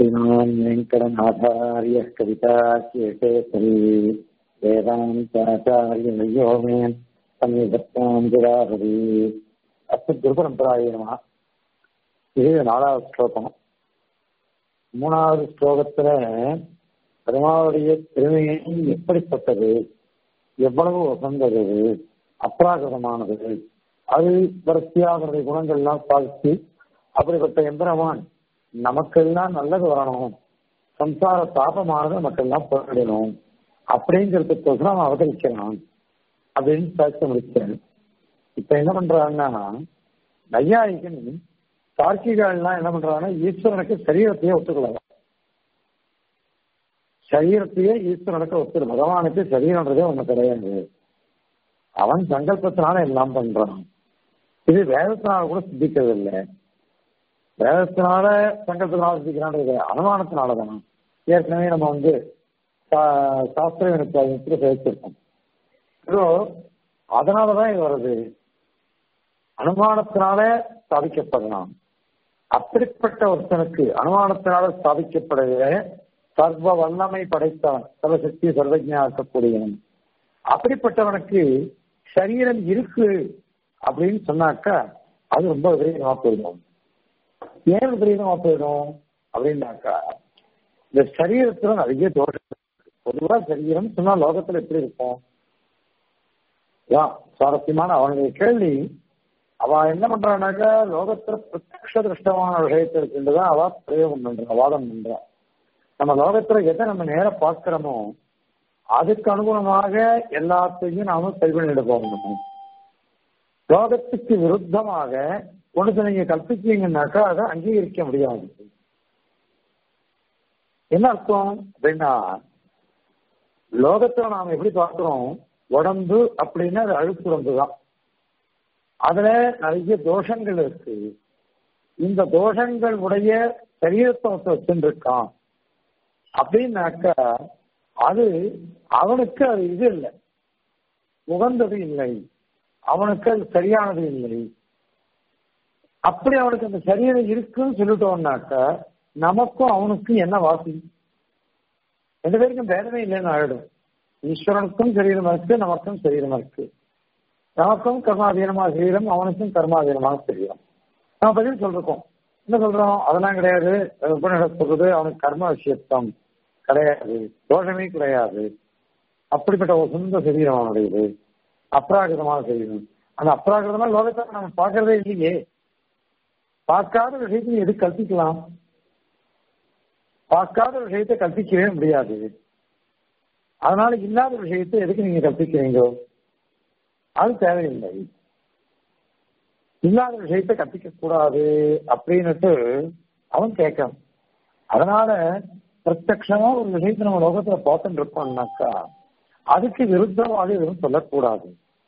श्रीमान् वेङ्कटनाथार्यः कविताख्येतेतरी वेदान्ताचार्ययो मे सन्निधत्तां गुराहरि அஸ்து குருபரம்பராய நம இது நாலாவது ஸ்லோகம் மூணாவது ஸ்லோகத்துல பெருமாளுடைய பெருமையை எப்படிப்பட்டது எவ்வளவு உகந்தது அப்ராகிருதமானது அது வரிசையா அவருடைய குணங்கள்லாம் பார்த்து அப்படிப்பட்ட எந்திரமான் நமக்கெல்லாம் நல்லது வரணும் சம்சார தாபமானது நமக்கெல்லாம் போயிடணும் அப்படிங்கிறதுக்கோசரம் அவன் அவதரிக்கிறான் அப்படின்னு பேச முடிச்சேன் இப்ப என்ன பண்றாங்கன்னா நையாயிகன் தார்க்கிகள்லாம் என்ன பண்றாங்கன்னா ஈஸ்வரனுக்கு சரீரத்தையே ஒத்துக்கலாம் சரீரத்தையே ஈஸ்வரனுக்கு ஒத்துரு பகவானுக்கு சரீரன்றதே ஒண்ணு கிடையாது அவன் சங்கல்பத்தினால எல்லாம் பண்றான் இது வேதத்தினால கூட சித்திக்கிறது இல்லை வேதத்தினால சங்கல்பத்தினால சித்திக்கிறான்றது அனுமானத்தினால தானே ஏற்கனவே நம்ம வந்து சாஸ்திர வினத்தை பேசியிருக்கோம் இதோ அதனாலதான் இது வருது அனுமானத்தினால ஸ்தாபிக்கப்படலாம் அப்படிப்பட்ட ஒருத்தனுக்கு அனுமானத்தினால ஸ்தாபிக்கப்படுகிற சர்வ வல்லமை படைத்தவன் சர்வசக்தி சர்வஜா இருக்கக்கூடியவன் அப்படிப்பட்டவனுக்கு சரீரம் இருக்கு அப்படின்னு சொன்னாக்கா அது ரொம்ப விபரீதமா போயிடும் ஏன் விபரீதமா போயிடும் அப்படின்னாக்கா இந்த சரீரத்துல நிறைய தோஷம் பொதுவா சரீரம் சொன்னா லோகத்துல எப்படி இருக்கும் சுவாரஸ்யமான அவனுடைய கேள்வி அவ என்ன பண்றானாக்கா லோகத்துல பிரத்யக்ஷ திருஷ்டமான விஷயத்தை இருக்குன்றதான் அவ பிரயோகம் பண்றா வாதம் பண்றா நம்ம லோகத்துல எதை நம்ம நேர பார்க்கிறோமோ அதுக்கு அனுகுணமாக எல்லாத்தையும் நாம சரி பண்ணிட்டு போகணும் லோகத்துக்கு விருத்தமாக ஒன்று நீங்க கற்பிச்சீங்கன்னாக்கா அதை அங்கீகரிக்க முடியாது என்ன அர்த்தம் அப்படின்னா லோகத்துல நாம எப்படி பார்க்கிறோம் உடம்பு அப்படின்னா அது அழுக்கு உடம்பு தான் அதுல நிறைய தோஷங்கள் இருக்கு இந்த தோஷங்கள் உடைய சரீரத்தை வச்சுருக்கான் அப்படின்னாக்கா அது அவனுக்கு அது இது இல்லை உகந்தது இல்லை அவனுக்கு அது சரியானது இல்லை அப்படி அவனுக்கு அந்த சரீரம் இருக்குன்னு சொல்லிட்டோம்னாக்கா நமக்கும் அவனுக்கும் என்ன வாசி ரெண்டு பேருக்கும் பேதமே இல்லைன்னு ஆயிடும் ஈஸ்வரனுக்கும் சரீரம் இருக்கு நமக்கும் சரீரம் இருக்கு நமக்கும் கர்மாதீனமாக சரீரம் அவனுக்கும் கர்மாதீனமாக சரீரம் நம்ம பதில் சொல்றோம் என்ன சொல்றோம் அதெல்லாம் கிடையாது உபநிஷத் சொல்றது அவனுக்கு கர்ம விஷயத்தம் கிடையாது தோஷமே கிடையாது அப்படிப்பட்ட ஒரு சொந்த சரீரம் அவனுடையது அப்ராகிருதமான சரீரம் அந்த அப்ராகிருதமா லோகத்தை நம்ம பார்க்கறதே இல்லையே பார்க்காத விஷயத்தை எது கல்பிக்கலாம் பார்க்காத விஷயத்தை கற்பிக்கவே முடியாது அதனால இல்லாத விஷயத்தை எதுக்கு நீங்க கற்பிக்கிறீங்க அது தேவையில்லை இல்லாத விஷயத்தை கற்பிக்க கூடாது அப்படின்னுட்டு அவன் கேட்கணும் அதனால பிரத்யமா ஒரு விஷயத்தை நம்ம லோகத்துல பார்த்துட்டு இருக்கோம்னாக்கா அதுக்கு விருத்தமாக எதுவும் சொல்லக்கூடாது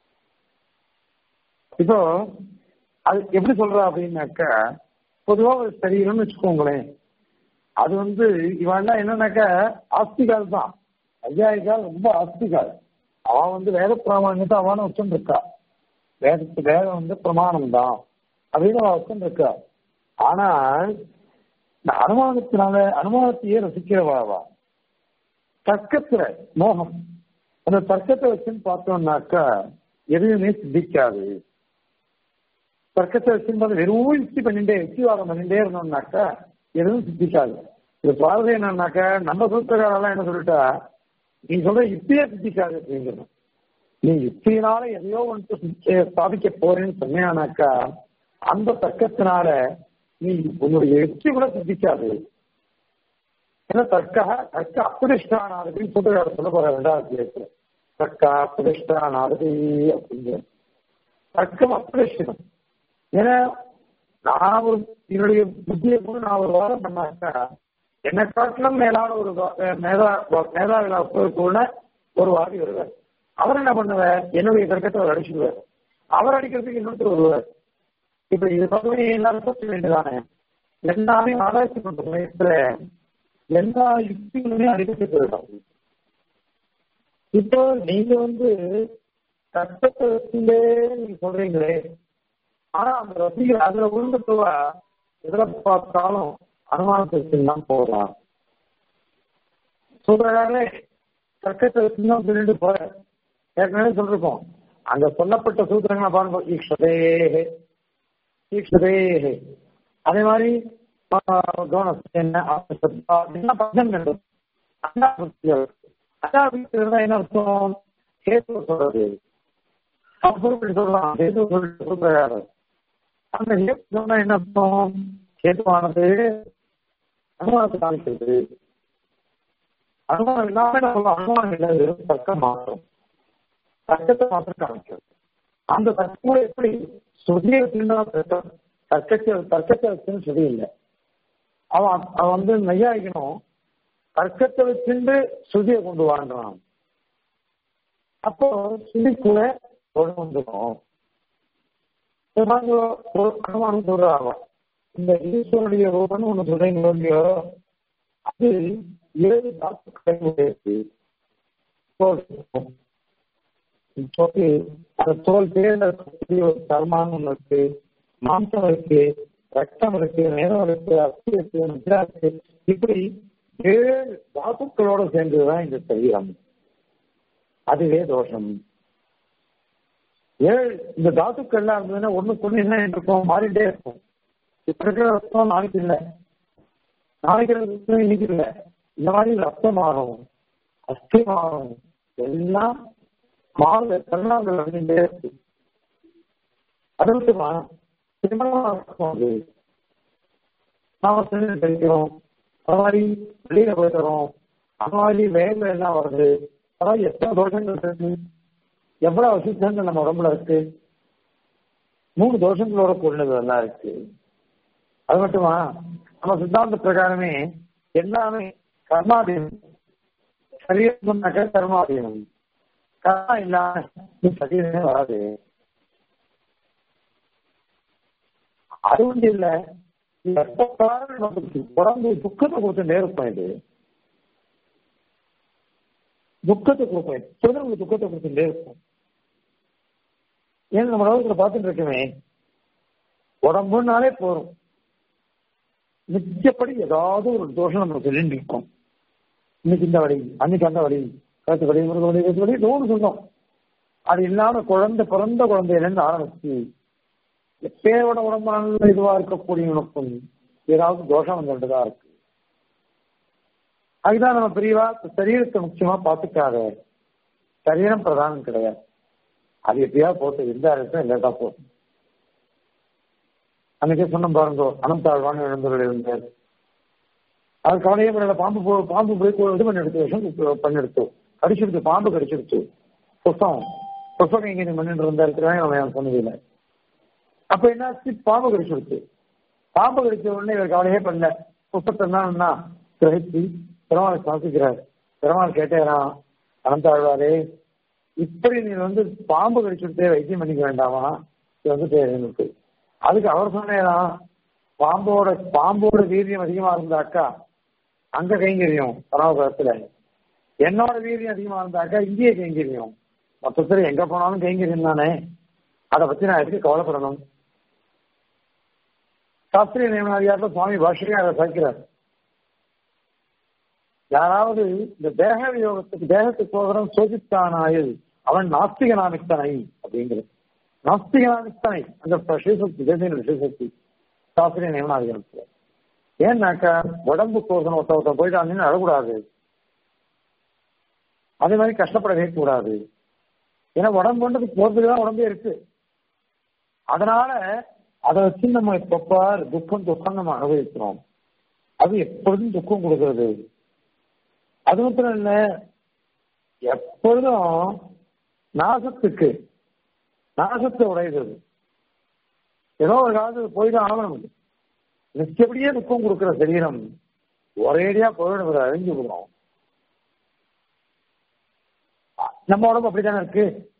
இப்போ அது எப்படி சொல்ற அப்படின்னாக்கா பொதுவா ஒரு சரீரம்னு வச்சுக்கோங்களேன் அது வந்து இவெல்லாம் என்னன்னாக்கா ஆஸ்திகால் தான் ஐயாயிகால் ரொம்ப ஆஸ்திகால் அவன் வந்து வேத பிராமணியத்தை அவன வச்சுட்டு இருக்கா வேதத்து வேதம் வந்து பிரமாணம் தான் அப்படின்னு அவன் வச்சுட்டு இருக்கா ஆனால் இந்த அனுமானத்தினால அனுமானத்தையே ரசிக்கிறவாவா தர்க்கத்துல மோகம் அந்த தர்க்கத்தை வச்சுன்னு பார்த்தோம்னாக்கா எதுவுமே சித்திக்காது தர்க்கத்தை வச்சுன்னு வெறும் யுக்தி பண்ணிட்டே யுக்திவாதம் பண்ணிட்டே இருந்தோம்னாக்கா எதுவும் சித்திக்காது இது பாரதி என்னன்னாக்க நம்ம சூத்திரக்காரெல்லாம் என்ன சொல்லிட்டா நீ சொல்ற யுக்தியே சித்திக்காது அப்படிங்கிறோம் நீ யுக்தியினால எதையோ ஒன்று ஸ்தாபிக்க போறேன்னு சொன்னானாக்கா அந்த தர்க்கத்தினால நீ உன்னுடைய யுக்தி கூட சித்திக்காது ஏன்னா தர்க்க தர்க்க அப்பிரிஷ்டானாரதின்னு சூத்திரக்காரர் சொல்ல போற ரெண்டாவது பேசுற தர்க்க அப்பிரிஷ்டானாரதி அப்படிங்கிற தர்க்கம் அப்பிரிஷ்டம் ஏன்னா நான் ஒரு என்னுடைய புத்தியை கூட நான் ஒரு வாரம் பண்ணாக்கா என்னை காட்டிலும் மேலான ஒரு மேதா மேதாவில கூட ஒரு வாதி வருவார் அவர் என்ன பண்ணுவார் என்னுடைய தர்க்கத்தை அவர் அடிச்சுடுவார் அவர் அடிக்கிறதுக்கு இன்னொருத்தர் வருவார் இப்ப இது பகுதி எல்லாரும் சொல்ல வேண்டியதானே எல்லாமே ஆராய்ச்சி பண்ற சமயத்துல எல்லா யுக்திகளுமே அடிக்கப்பட்டு போயிடும் இப்போ நீங்க வந்து கஷ்டத்தை வச்சுட்டே நீங்க சொல்றீங்களே ஆனா அந்த ரசிகர் அதுல உருண்டுட்டுவா எதுல பார்த்தாலும் அனுமானத்திற்கு தான் போகலாம் சூத்திரக்காரே தர்க்கத்தை வச்சுதான் சொல்லிட்டு போற ஏற்கனவே சொல்லிருக்கோம் அங்க சொல்லப்பட்ட சூத்திரங்களை பாருங்க ஈக்ஷதேஹே ஈக்ஷதேஹே அதே மாதிரி கவனம் என்ன என்ன பதங்கள் அண்ணா என்ன அர்த்தம் கேத்து சொல்றது பொருட்கள் சொல்லலாம் கேத்து சொல்லிட்டு சொல்றாரு அந்த கேத்து சொன்னா என்ன அர்த்தம் கேத்துவானது அனுமானத்தை காமிக்கிறது அனுமானம் இல்லாம நம்ம அனுமானம் இல்லாத தர்க்கம் மாற்றம் தர்க்கத்தை மாத்திரம் காமிக்கிறது அந்த தர்க்கம் எப்படி சுதியை தர்க்கம் தர்க்கத்தை தர்க்கத்தை வச்சுன்னு சுதி இல்லை அவன் அவன் வந்து நெய்யாயிக்கணும் தர்க்கத்தை வச்சுட்டு சுதியை கொண்டு வாழ்றான் அப்போ சுதிக்குள்ள கொண்டு வந்துடும் அனுமானம் சொல்றாங்க இந்த ஈஸ்வரனுடைய ரூபம்னு ஒண்ணு சொல்றீங்களோ இல்லையோ அது ஏழு தாக்குடையது அந்த தோல் பேர்ல ஒரு சர்மான் ஒண்ணு இருக்கு மாம்சம் இருக்கு ரத்தம் இருக்கு நேரம் இருக்கு அஸ்தி இருக்கு நிஜா இருக்கு இப்படி ஏழு தாத்துக்களோட சேர்ந்ததுதான் இந்த சரீரம் அதுவே தோஷம் ஏழு இந்த தாத்துக்கள்லாம் இருந்ததுன்னா ஒண்ணுக்கு ஒண்ணு என்ன இருக்கும் மாறிட்டே இருக்கும் இப்ப இருக்கிற ரத்தம் நாளைக்கு இல்லை நாளைக்கு ரத்தம் இன்னைக்கு இல்லை இந்த மாதிரி ரத்தம் மாறும் அஸ்தி மாறும் எல்லாம் மாறு கருணாங்கள் வந்துட்டே இருக்கு அது மட்டுமா திருமணம் அது நாம செஞ்சு கிடைக்கிறோம் அது மாதிரி வெளியில போயிட்டுறோம் அது மாதிரி வேலை எல்லாம் வருது அதான் எத்தனை தோஷங்கள் இருக்கு எவ்வளவு அசுத்தங்கள் நம்ம உடம்புல இருக்கு மூணு தோஷங்களோட கூடினது எல்லாம் இருக்கு அது மட்டுமா நம்ம சித்தாந்த பிரகாரமே எல்லாமே கர்மாதீனம் சரீரம்னாக்க கர்மாதீனம் கர்மா இல்லாம சரீரமே வராது அது வந்து இல்ல நமக்கு உடம்பு துக்கத்தை கொடுத்துட்டே இருப்போம் இது துக்கத்தை கொடுப்போம் சிலருக்கு துக்கத்தை கொடுத்துட்டே இருப்போம் ஏன்னா நம்ம உலகத்துல பார்த்துட்டு இருக்கவே உடம்புனாலே போறோம் நிச்சயப்படி ஏதாவது ஒரு தோஷம் நம்ம சொல்லிட்டு இருக்கோம் இன்னைக்கு இந்த வழி அன்னைக்கு அந்த வழி கருத்து வழி முருக வழி கருத்து வழி தோணு சொன்னோம் அது இல்லாம குழந்தை பிறந்த குழந்தையிலேருந்து ஆரம்பிச்சு எப்பேரோட உடம்பான இதுவா இருக்கக்கூடியவனுக்கும் ஏதாவது தோஷம் வந்துட்டுதான் இருக்கு அதுதான் நம்ம பிரிவா சரீரத்தை முக்கியமா பார்த்துக்காத சரீரம் பிரதானம் கிடையாது அது எப்படியா போட்டு இருந்தா இருக்கும் இல்லாட்டா போகும் அன்னைக்கே சொன்ன பாருங்க அனந்தாழ்வான் இழந்தவர்கள் இருந்தார் அது கவலையே பண்ணல பாம்பு போ பாம்பு போய் இது பண்ணி எடுத்து விஷம் பண்ணி எடுத்தோம் கடிச்சிடுத்து பாம்பு கடிச்சிடுச்சு புஷ்பம் புஷ்பம் இங்க பண்ணிட்டு இருந்தா இருக்கிறாங்க அவன் சொன்னதில்லை அப்ப என்னாச்சு பாம்பு கடிச்சிடுச்சு பாம்பு கடிச்ச உடனே இவர் கவலையே பண்ணல புஷ்பத்தை என்ன கிரகிச்சு பெருமாள் சுவாசிக்கிறார் பெருமாள் கேட்டேறான் அனந்தாழ்வாரே இப்படி நீ வந்து பாம்பு கடிச்சுட்டே வைத்தியம் பண்ணிக்க வேண்டாமா இது வந்துட்டு எனக்கு அதுக்கு அவர் சொன்னேதான் பாம்போட பாம்போட வீரியம் அதிகமா இருந்தாக்கா அங்க கைங்கரியம் பரமபுரத்துல என்னோட வீரியம் அதிகமா இருந்தாக்கா இங்கேயே கைங்கரியம் மொத்தத்துல எங்க போனாலும் கைங்கரியம் தானே அதை பத்தி நான் எதுக்கு கவலைப்படணும் சாஸ்திரிய நியமனாதிகாரத்தில் சுவாமி பாஷையா அதை சேர்க்கிறார் யாராவது இந்த தேக வியோகத்துக்கு தேகத்துக்கு போகிறவன் சோதித்தானாயில் அவன் நாஸ்திகனாமித்தனை அப்படிங்கிறது நாஸ்திகனாமித்தனை அந்த ஸ்ரீசக்தி தேசிய ஸ்ரீசக்தி சாஸ்திரிய நியமனாதிகாரத்தில் ஏன்னாக்கா உடம்பு போகணும் ஒருத்த ஒருத்தன் போயிட்டான்னு அழக்கூடாது அதே மாதிரி கஷ்டப்படவே கூடாது ஏன்னா உடம்புன்றது போறதுக்கு தான் உடம்பே இருக்கு அதனால அதை வச்சு நம்ம எப்பப்பார் துக்கம் துக்கம் நம்ம அனுபவிக்கிறோம் அது எப்பொழுதும் துக்கம் கொடுக்கறது அது மாத்திரம் இல்ல எப்பொழுதும் நாசத்துக்கு நாசத்தை உடையது ஏதோ ஒரு காலத்துக்கு போய்தான் ஆகணும் நிச்சயப்படியே துக்கம் கொடுக்கிற சரீரம் ஒரேடியா போயிடும் அழிஞ்சு விடுறோம் நம்ம உடம்பு அப்படித்தானே இருக்கு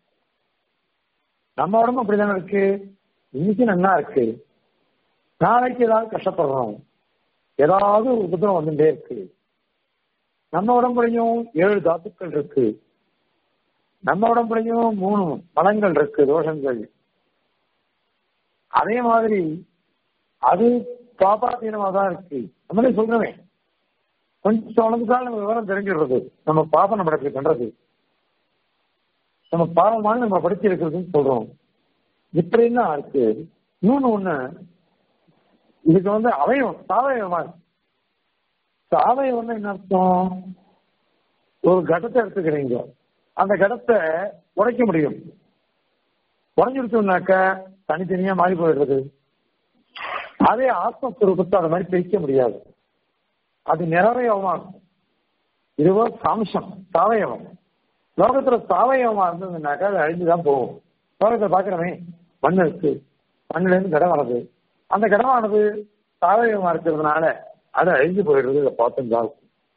நம்ம உடம்பு அப்படித்தானே இருக்கு இன்னைக்கு நல்லா இருக்கு நாளைக்கு ஏதாவது கஷ்டப்படுறோம் ஏதாவது ஒரு உபதிரம் வந்துட்டே இருக்கு நம்ம உடம்புலையும் ஏழு தாத்துக்கள் இருக்கு நம்ம உடம்புலையும் மூணு மலங்கள் இருக்கு தோஷங்கள் அதே மாதிரி அது பாபாதீனமா தான் இருக்கு நம்மளே சொல்றவே கொஞ்சம் அளவுக்காக நம்ம விவரம் தெரிஞ்சிடுறது நம்ம பாபம் நம்ம இப்படி பண்றது நம்ம பாவமான நம்ம படிச்சு இருக்கிறதுன்னு சொல்றோம் இப்படின்னா இருக்கு இன்னொன்னு ஒண்ணு இதுக்கு வந்து அவயம் சாவயவமா இருக்கு சாவயவம்னு என்ன அர்த்தம் ஒரு கடத்தை எடுத்துக்கிறீங்க அந்த கடத்தை உடைக்க முடியும் உடஞ்சிருச்சோம்னாக்க தனித்தனியா மாறி போயிடுறது அதே ஆத்மஸ்வரூபத்தை அந்த மாதிரி பிரிக்க முடியாது அது நிறவயவமா இருக்கும் இதுவோ சாம்சம் சாவயவம் லோகத்துல சாவயவமா இருந்ததுனாக்கா அது அழிஞ்சுதான் போகும் லோகத்தை பாக்குறமே மண் இருக்கு மண்ணுல இருந்து கடம் வருது அந்த கடமானது சாவயவமா இருக்கிறதுனால அது அழிஞ்சு போயிடுறது இதை பார்த்துதான்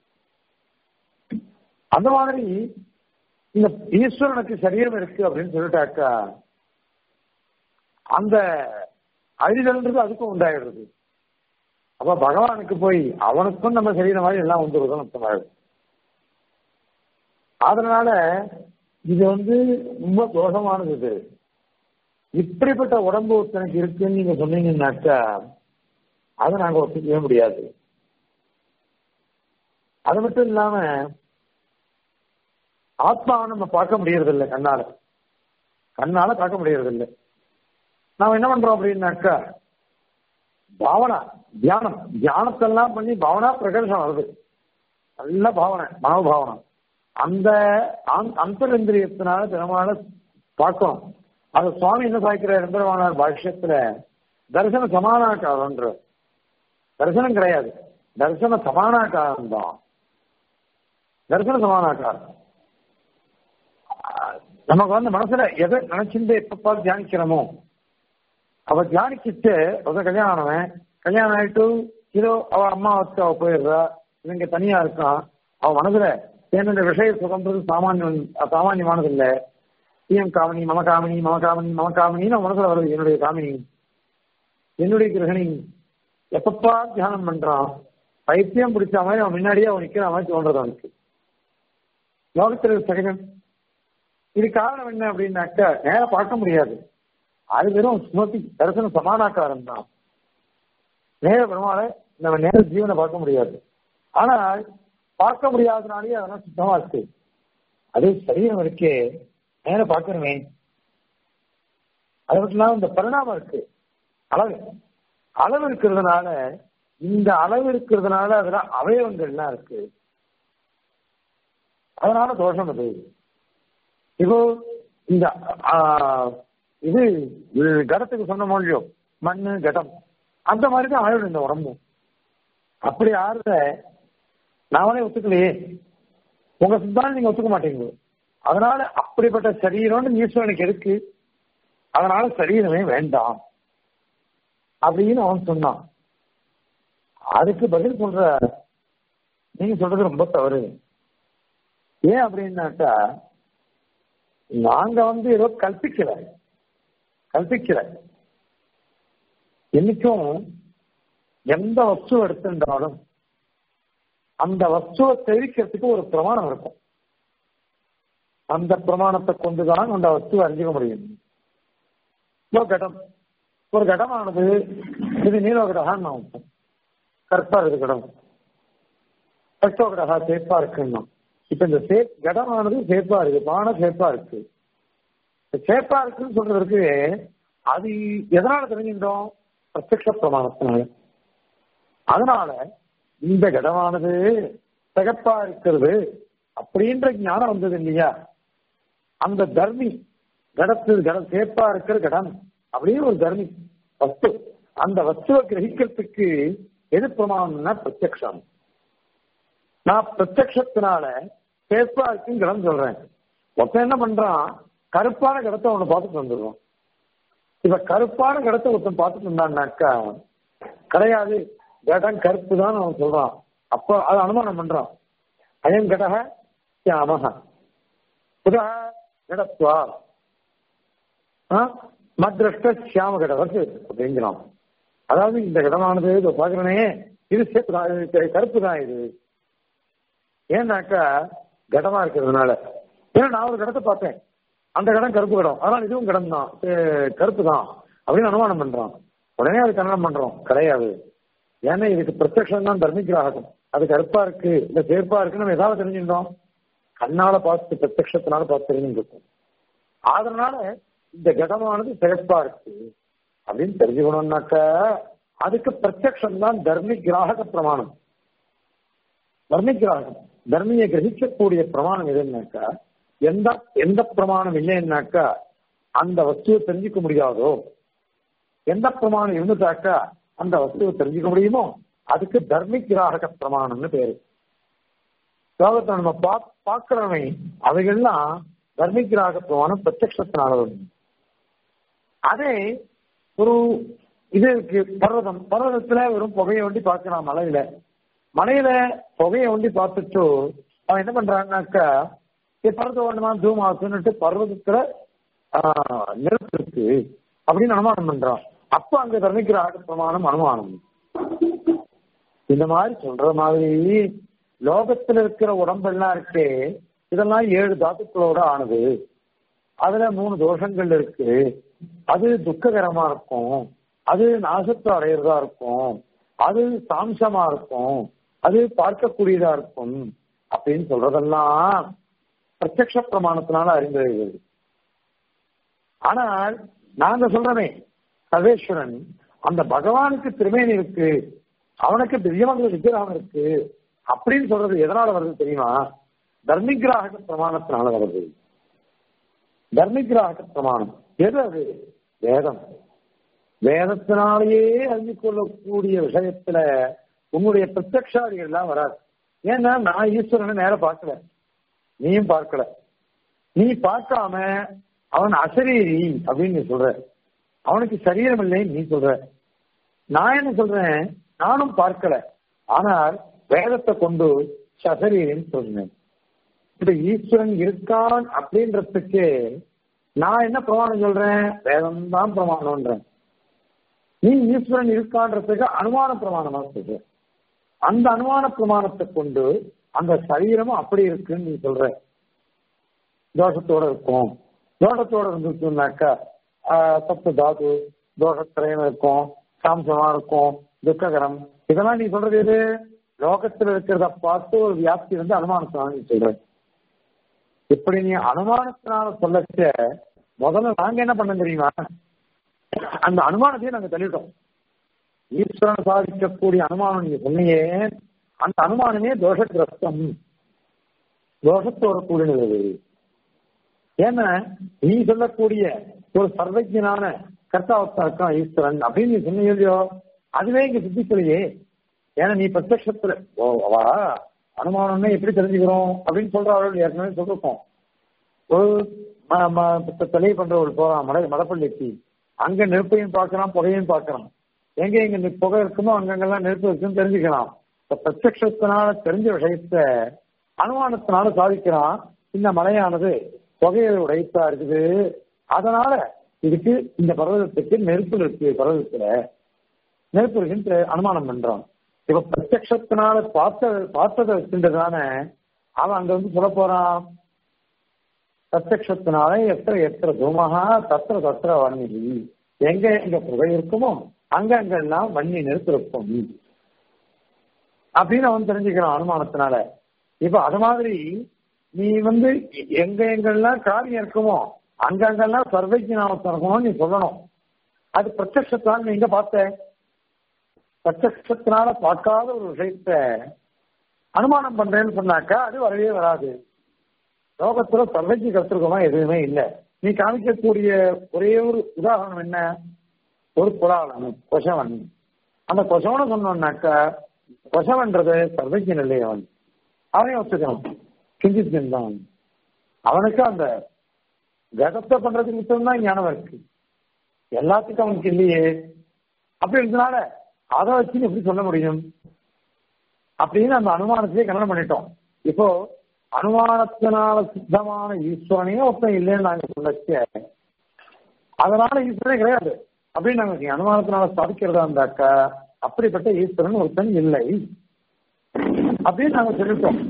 அந்த மாதிரி இந்த ஈஸ்வரனுக்கு சரீரம் இருக்கு அப்படின்னு சொல்லிட்டாக்கா அந்த அழிதல்ன்றது அதுக்கும் உண்டாயிடுறது அப்ப பகவானுக்கு போய் அவனுக்கும் நம்ம சரீரம் மாதிரி எல்லாம் வந்துருதுன்னு அர்த்தமாயிடும் அதனால இது வந்து ரொம்ப தோஷமானது இது இப்படிப்பட்ட உடம்பு ஒருத்தனுக்கு இருக்குன்னு நீங்க சொன்னீங்கன்னாக்கா அதை நாங்க ஒத்துக்கவே முடியாது அது மட்டும் இல்லாம ஆத்மாவை நம்ம பார்க்க முடியறது இல்லை கண்ணால கண்ணால பார்க்க முடியறது இல்லை நாம என்ன பண்றோம் அப்படின்னாக்கா பாவனா தியானம் தியானத்தெல்லாம் பண்ணி பாவனா பிரகர்ஷம் வருது நல்ல பாவனை மனோபாவனை அந்த அந்தரந்திரியத்தினால தினமான பார்க்கணும் அது சுவாமி என்ன சாய்க்கிறார் எந்திரவானார் பாஷ்யத்துல தரிசன சமானாக்காரன்ற தரிசனம் கிடையாது தரிசன சமானாக்காரம் தான் தரிசன சமானாக்காரம் நமக்கு வந்து மனசுல எதை நினைச்சிருந்து எப்பப்பா தியானிக்கிறோமோ அவ தியானிச்சுட்டு ஒரு கல்யாணம் ஆனவன் கல்யாணம் ஆயிட்டு இதோ அவ அம்மா வச்சு அவ போயிடுறா இவங்க தனியா இருக்கான் அவ மனசுல என்னுடைய விஷய சுகன்றது சாமானியம் சாமானியமானது இல்ல என் காமினி மம காமினி மம காமினி மம காமினின்னு அவன் மனசுல வருது என்னுடைய காமினி என்னுடைய கிரகணி எப்பப்பா தியானம் பண்றான் பைத்தியம் பிடிச்ச மாதிரி அவன் முன்னாடியே அவன் நிக்கிற மாதிரி தோன்றது அவனுக்கு லோகத்தில் சகஜம் இது காரணம் என்ன அப்படின்னாக்க நேரம் பார்க்க முடியாது அது வெறும் ஸ்மிருதி தரிசன சமானாக்காரம் தான் நேர பெருமாளை நம்ம நேர ஜீவனை பார்க்க முடியாது ஆனால் பார்க்க முடியாதனாலேயே அதெல்லாம் சுத்தமா இருக்கு அதே சரீரம் இருக்கே நேர பார்க்கணுமே அது மட்டும் இல்லாம இந்த பரிணாமம் இருக்கு அளவு அளவு இருக்கிறதுனால இந்த அளவு இருக்கிறதுனால அதுல அவயவங்கள்லாம் இருக்கு அதனால தோஷம் அது இப்போ இந்த இது கடத்துக்கு சொன்ன மொழியோ மண்ணு கடம் அந்த மாதிரி தான் ஆயிடும் இந்த உடம்பும் அப்படி ஆறுத நாமளே ஒத்துக்கலையே உங்க சித்தாந்தம் நீங்க ஒத்துக்க மாட்டீங்க அதனால அப்படிப்பட்ட சரீரம்னு ஈஸ்வரனுக்கு இருக்கு அதனால சரீரமே வேண்டாம் அப்படின்னு அவன் சொன்னான் அதுக்கு பதில் சொல்ற நீங்க சொல்றது ரொம்ப தவறு ஏன் அப்படின்னாக்கா நாங்க வந்து ஏதோ கல்பிக்கல கல்பிக்கல என்னைக்கும் எந்த வஸ்து எடுத்துட்டாலும் அந்த வஸ்துவை தெரிவிக்கிறதுக்கு ஒரு பிரமாணம் இருக்கும் அந்த பிரமாணத்தை கொண்டுதான் அந்த வஸ்துவை அறிஞ்சிக்க முடியும் இப்போ கடம் ஒரு கடமானது இது நீலோகடகான்னு நான் வைப்போம் கற்பா இருக்கு கடம் ரத்தோகடகா சேப்பா இருக்குன்னா இப்ப இந்த சே கடமானது சேப்பா இருக்கு பானை சேப்பா இருக்கு சேப்பா இருக்குன்னு சொல்றதுக்கு அது எதனால தெரிஞ்சுட்டோம் பிரத்யக்ஷ பிரமாணத்தினால அதனால இந்த கடமானது சிகப்பா இருக்கிறது அப்படின்ற ஞானம் வந்தது இல்லையா அந்த தர்மி கடத்து கட சேப்பா இருக்கிற கடம் அப்படின்னு ஒரு தர்மி வஸ்து அந்த வஸ்துவை கிரகிக்கிறதுக்கு எது பிரமாணம்னா பிரத்யக்ஷம் நான் பிரத்யக்ஷத்தினால சேப்பா இருக்குன்னு கடம் சொல்றேன் ஒருத்தன் என்ன பண்றான் கருப்பான கடத்தை ஒண்ணு பார்த்துட்டு வந்துடுவான் இப்ப கருப்பான கடத்தை ஒருத்தன் பார்த்துட்டு இருந்தான்னாக்கா கிடையாது கடம் கருப்பு தான் அவன் சொல்றான் அப்போ அதை அனுமானம் பண்றான் அயம் கடக சியாமக புதக கடத்வா மத்ரஷ்ட சியாம கடவத்து அப்படிங்கிறான் அதாவது இந்த கடமானது இதை பாக்குறனே இது சேப்பு தான் இது கருப்பு தான் இது ஏன்னாக்கா கடமா இருக்கிறதுனால ஏன்னா நான் ஒரு கடத்தை பார்த்தேன் அந்த கடம் கருப்பு கடம் அதனால இதுவும் கடம் தான் கருப்பு தான் அப்படின்னு அனுமானம் பண்றான் உடனே அது கண்டனம் பண்றோம் கிடையாது ஏன்னா இதுக்கு பிரத்யக்ஷம் தான் தர்மிகிராகம் அது கருப்பா இருக்கு இல்ல சேர்ப்பா இருக்குன்னு நம்ம ஏதாவது தெரிஞ்சுட்டோம் கண்ணால பார்த்து பிரத்யக்ஷத்தினால பார்த்து தெரிஞ்சுருக்கோம் அதனால இந்த கடமானது சிறப்பா இருக்கு அப்படின்னு தெரிஞ்சுக்கணும்னாக்க அதுக்கு பிரத்யக்ஷம் தான் தர்மி கிராகக பிரமாணம் தர்மி கிராகம் தர்மியை கிரகிக்கக்கூடிய பிரமாணம் எதுன்னாக்கா எந்த எந்த பிரமாணம் இல்லைன்னாக்கா அந்த வஸ்துவை தெரிஞ்சுக்க முடியாதோ எந்த பிரமாணம் இருந்துட்டாக்கா அந்த வஸ்துவை தெரிஞ்சுக்க முடியுமோ அதுக்கு தர்மி கிராகக பிரமாணம்னு பேரு லோகத்தை நம்ம பா பார்க்கிறவன் அவைகள்லாம் தர்மி கிராக பிரமாணம் பிரத்யக்ஷத்தினால வரும் அதே ஒரு இது இருக்கு பர்வதம் பர்வதத்துல வெறும் புகையை ஒண்டி பார்க்கிறான் மலையில மலையில புகையை ஒண்டி பார்த்துட்டு அவன் என்ன பண்றான்னாக்கா இது பர்வதம் ஒண்ணுமா தூம் ஆகுன்னுட்டு பர்வதத்துல ஆஹ், நெருப்பு இருக்கு அப்படின்னு அனுமானம் பண்றான் அப்ப அங்க தர்மிக்கிற ஆக பிரமாணம் அனுமானம் இந்த மாதிரி சொல்ற மாதிரி லோகத்துல இருக்கிற உடம்பெல்லாம் இருக்கே இதெல்லாம் ஏழு தாத்துக்களோட ஆனது அதுல மூணு தோஷங்கள் இருக்கு அது துக்ககரமா இருக்கும் அது நாசத்தை அடையிறதா இருக்கும் அது சாம்சமா இருக்கும் அது பார்க்கக்கூடியதா இருக்கும் அப்படின்னு சொல்றதெல்லாம் பிரத்யக்ஷ பிரமாணத்தினால அறிந்தது ஆனால் நாங்க சொல்றமே சர்வேஸ்வரன் அந்த பகவானுக்கு திருமேனி இருக்கு அவனுக்கு திவ்யமங்கல விக்கிரகம் இருக்கு அப்படின்னு சொல்றது எதனால வருது தெரியுமா தர்மிகிராக பிரமாணத்தினால வருது தர்மிகிராக பிரமாணம் எது அது வேதம் வேதத்தினாலேயே அறிந்து கொள்ளக்கூடிய விஷயத்துல உன்னுடைய பிரத்யக்ஷாதிகள் எல்லாம் வராது ஏன்னா நான் ஈஸ்வரனை நேர பார்க்கல நீயும் பார்க்கல நீ பார்க்காம அவன் அசரீரி அப்படின்னு நீ சொல்ற அவனுக்கு சரீரம் இல்லைன்னு நீ சொல்ற நான் என்ன சொல்றேன் நானும் பார்க்கல ஆனால் வேதத்தை கொண்டு சசரீரின்னு சொல்றேன் இப்ப ஈஸ்வரன் இருக்கான் அப்படின்றதுக்கு நான் என்ன பிரமாணம் சொல்றேன் வேதம் தான் பிரமாணம்ன்றேன் நீ ஈஸ்வரன் இருக்கான்றதுக்கு அனுமான பிரமாணமா சொல்ற அந்த அனுமான பிரமாணத்தை கொண்டு அந்த சரீரமும் அப்படி இருக்குன்னு நீ சொல்ற தோஷத்தோட இருக்கும் தோஷத்தோட இருந்துச்சுன்னாக்கா ஆஹ், சத்து தாது தோஷத்திரையும் இருக்கும் சாம்சமா இருக்கும் துக்ககரம் இதெல்லாம் நீ சொல்றது எது லோகத்துல இருக்கிறத பார்த்து ஒரு வியாப்தி வந்து அனுமானத்தினால நீ சொல்ற இப்படி நீ அனுமானத்தினால சொல்லச்ச முதல்ல நாங்க என்ன பண்ண தெரியுமா அந்த அனுமானத்தையும் நாங்க தள்ளிட்டோம் ஈஸ்வரன் சாதிக்கக்கூடிய அனுமானம் நீங்க சொன்னீங்க அந்த அனுமானமே தோஷகிரஸ்தம் தோஷத்தோட கூடினது ஏன்னா நீ சொல்லக்கூடிய ஒரு சர்வஜனான கர்த்தாவத்தா இருக்கான் ஈஸ்வரன் அப்படின்னு நீ சொன்னீங்க இல்லையோ அதுவே இங்க சித்திக்கலையே ஏன்னா நீ பிரத்யக்ஷத்துல ஓ அவா அனுமானம்னா எப்படி தெரிஞ்சுக்கிறோம் அப்படின்னு சொல்றாள் ஏற்கனவே சொல்லிருக்கோம் ஒரு ம- ம- தலையை பண்றவள் போறான் மலை மலைப்பள்ளிக்கு அங்க நெருப்பையும் பார்க்கறான் புகையும் பார்க்கறான் எங்க எங்க நெ- புகை இருக்குமோ அங்கங்கெல்லாம் நெருப்பு இருக்குன்னு தெரிஞ்சுக்கலாம் இப்ப பிரத்யக்ஷத்தினால தெரிஞ்ச விஷயத்த அனுமானத்தினால சாதிக்கிறான் இந்த மலையானது புகையை உடைத்தா இருக்குது அதனால இதுக்கு இந்த பர்வதத்துக்கு நெருப்பு இருக்கு பர்வதத்துல நெருப்பு இருக்குன்னு அனுமானம் பண்றான் இப்ப பிரத்யக்ஷத்தினால பார்த்த பார்த்ததை வச்சுன்றதான அவன் அங்க வந்து சொல்ல போறான் பிரத்யக்ஷத்தினால எத்திர எத்திர தூமகா தத்திர தத்திர வன்னிதி எங்க எங்க புகை இருக்குமோ அங்க அங்கெல்லாம் வன்னி நெருப்பு இருக்கும் அப்படின்னு அவன் தெரிஞ்சுக்கிறான் அனுமானத்தினால இப்ப அது மாதிரி நீ வந்து எங்க எங்கெல்லாம் காரியம் இருக்குமோ அங்க அங்கெல்லாம் சர்வைக்கு நாமத்தை இருக்கணும்னு நீ சொல்லணும் அது பிரத்யக்ஷத்தால் நீ எங்க பார்த்த பிரத்யக்ஷத்தினால பார்க்காத ஒரு விஷயத்த அனுமானம் பண்றேன்னு சொன்னாக்கா அது வரவே வராது லோகத்துல சர்வைக்கு கத்திருக்கமா எதுவுமே இல்லை நீ காமிக்கக்கூடிய ஒரே ஒரு உதாரணம் என்ன ஒரு புலாவன் கொசவன் அந்த கொசவனை சொன்னோம்னாக்கா கொசவன்றது சர்வைக்கு இல்லை அவன் அவனையும் ஒத்துக்கணும் கிஞ்சித் தான் அவனுக்கு அந்த கதத்தை பண்றதுக்கு மட்டும்தான் ஞானம் இருக்கு எல்லாத்துக்கும் அவனுக்கு இல்லையே அப்படி இருந்தனால அதை வச்சு எப்படி சொல்ல முடியும் அப்படின்னு அந்த அனுமானத்தையே கல்யாணம் பண்ணிட்டோம் இப்போ அனுமானத்தினால சித்தமான ஈஸ்வரனையும் ஒருத்தன் இல்லைன்னு நாங்க சொல்லச்ச அதனால ஈஸ்வரனே கிடையாது அப்படின்னு நாங்க நீ அனுமானத்தினால சாதிக்கிறதா இருந்தாக்கா அப்படிப்பட்ட ஈஸ்வரன் ஒருத்தன் இல்லை அப்படின்னு நாங்க சொல்லிட்டோம்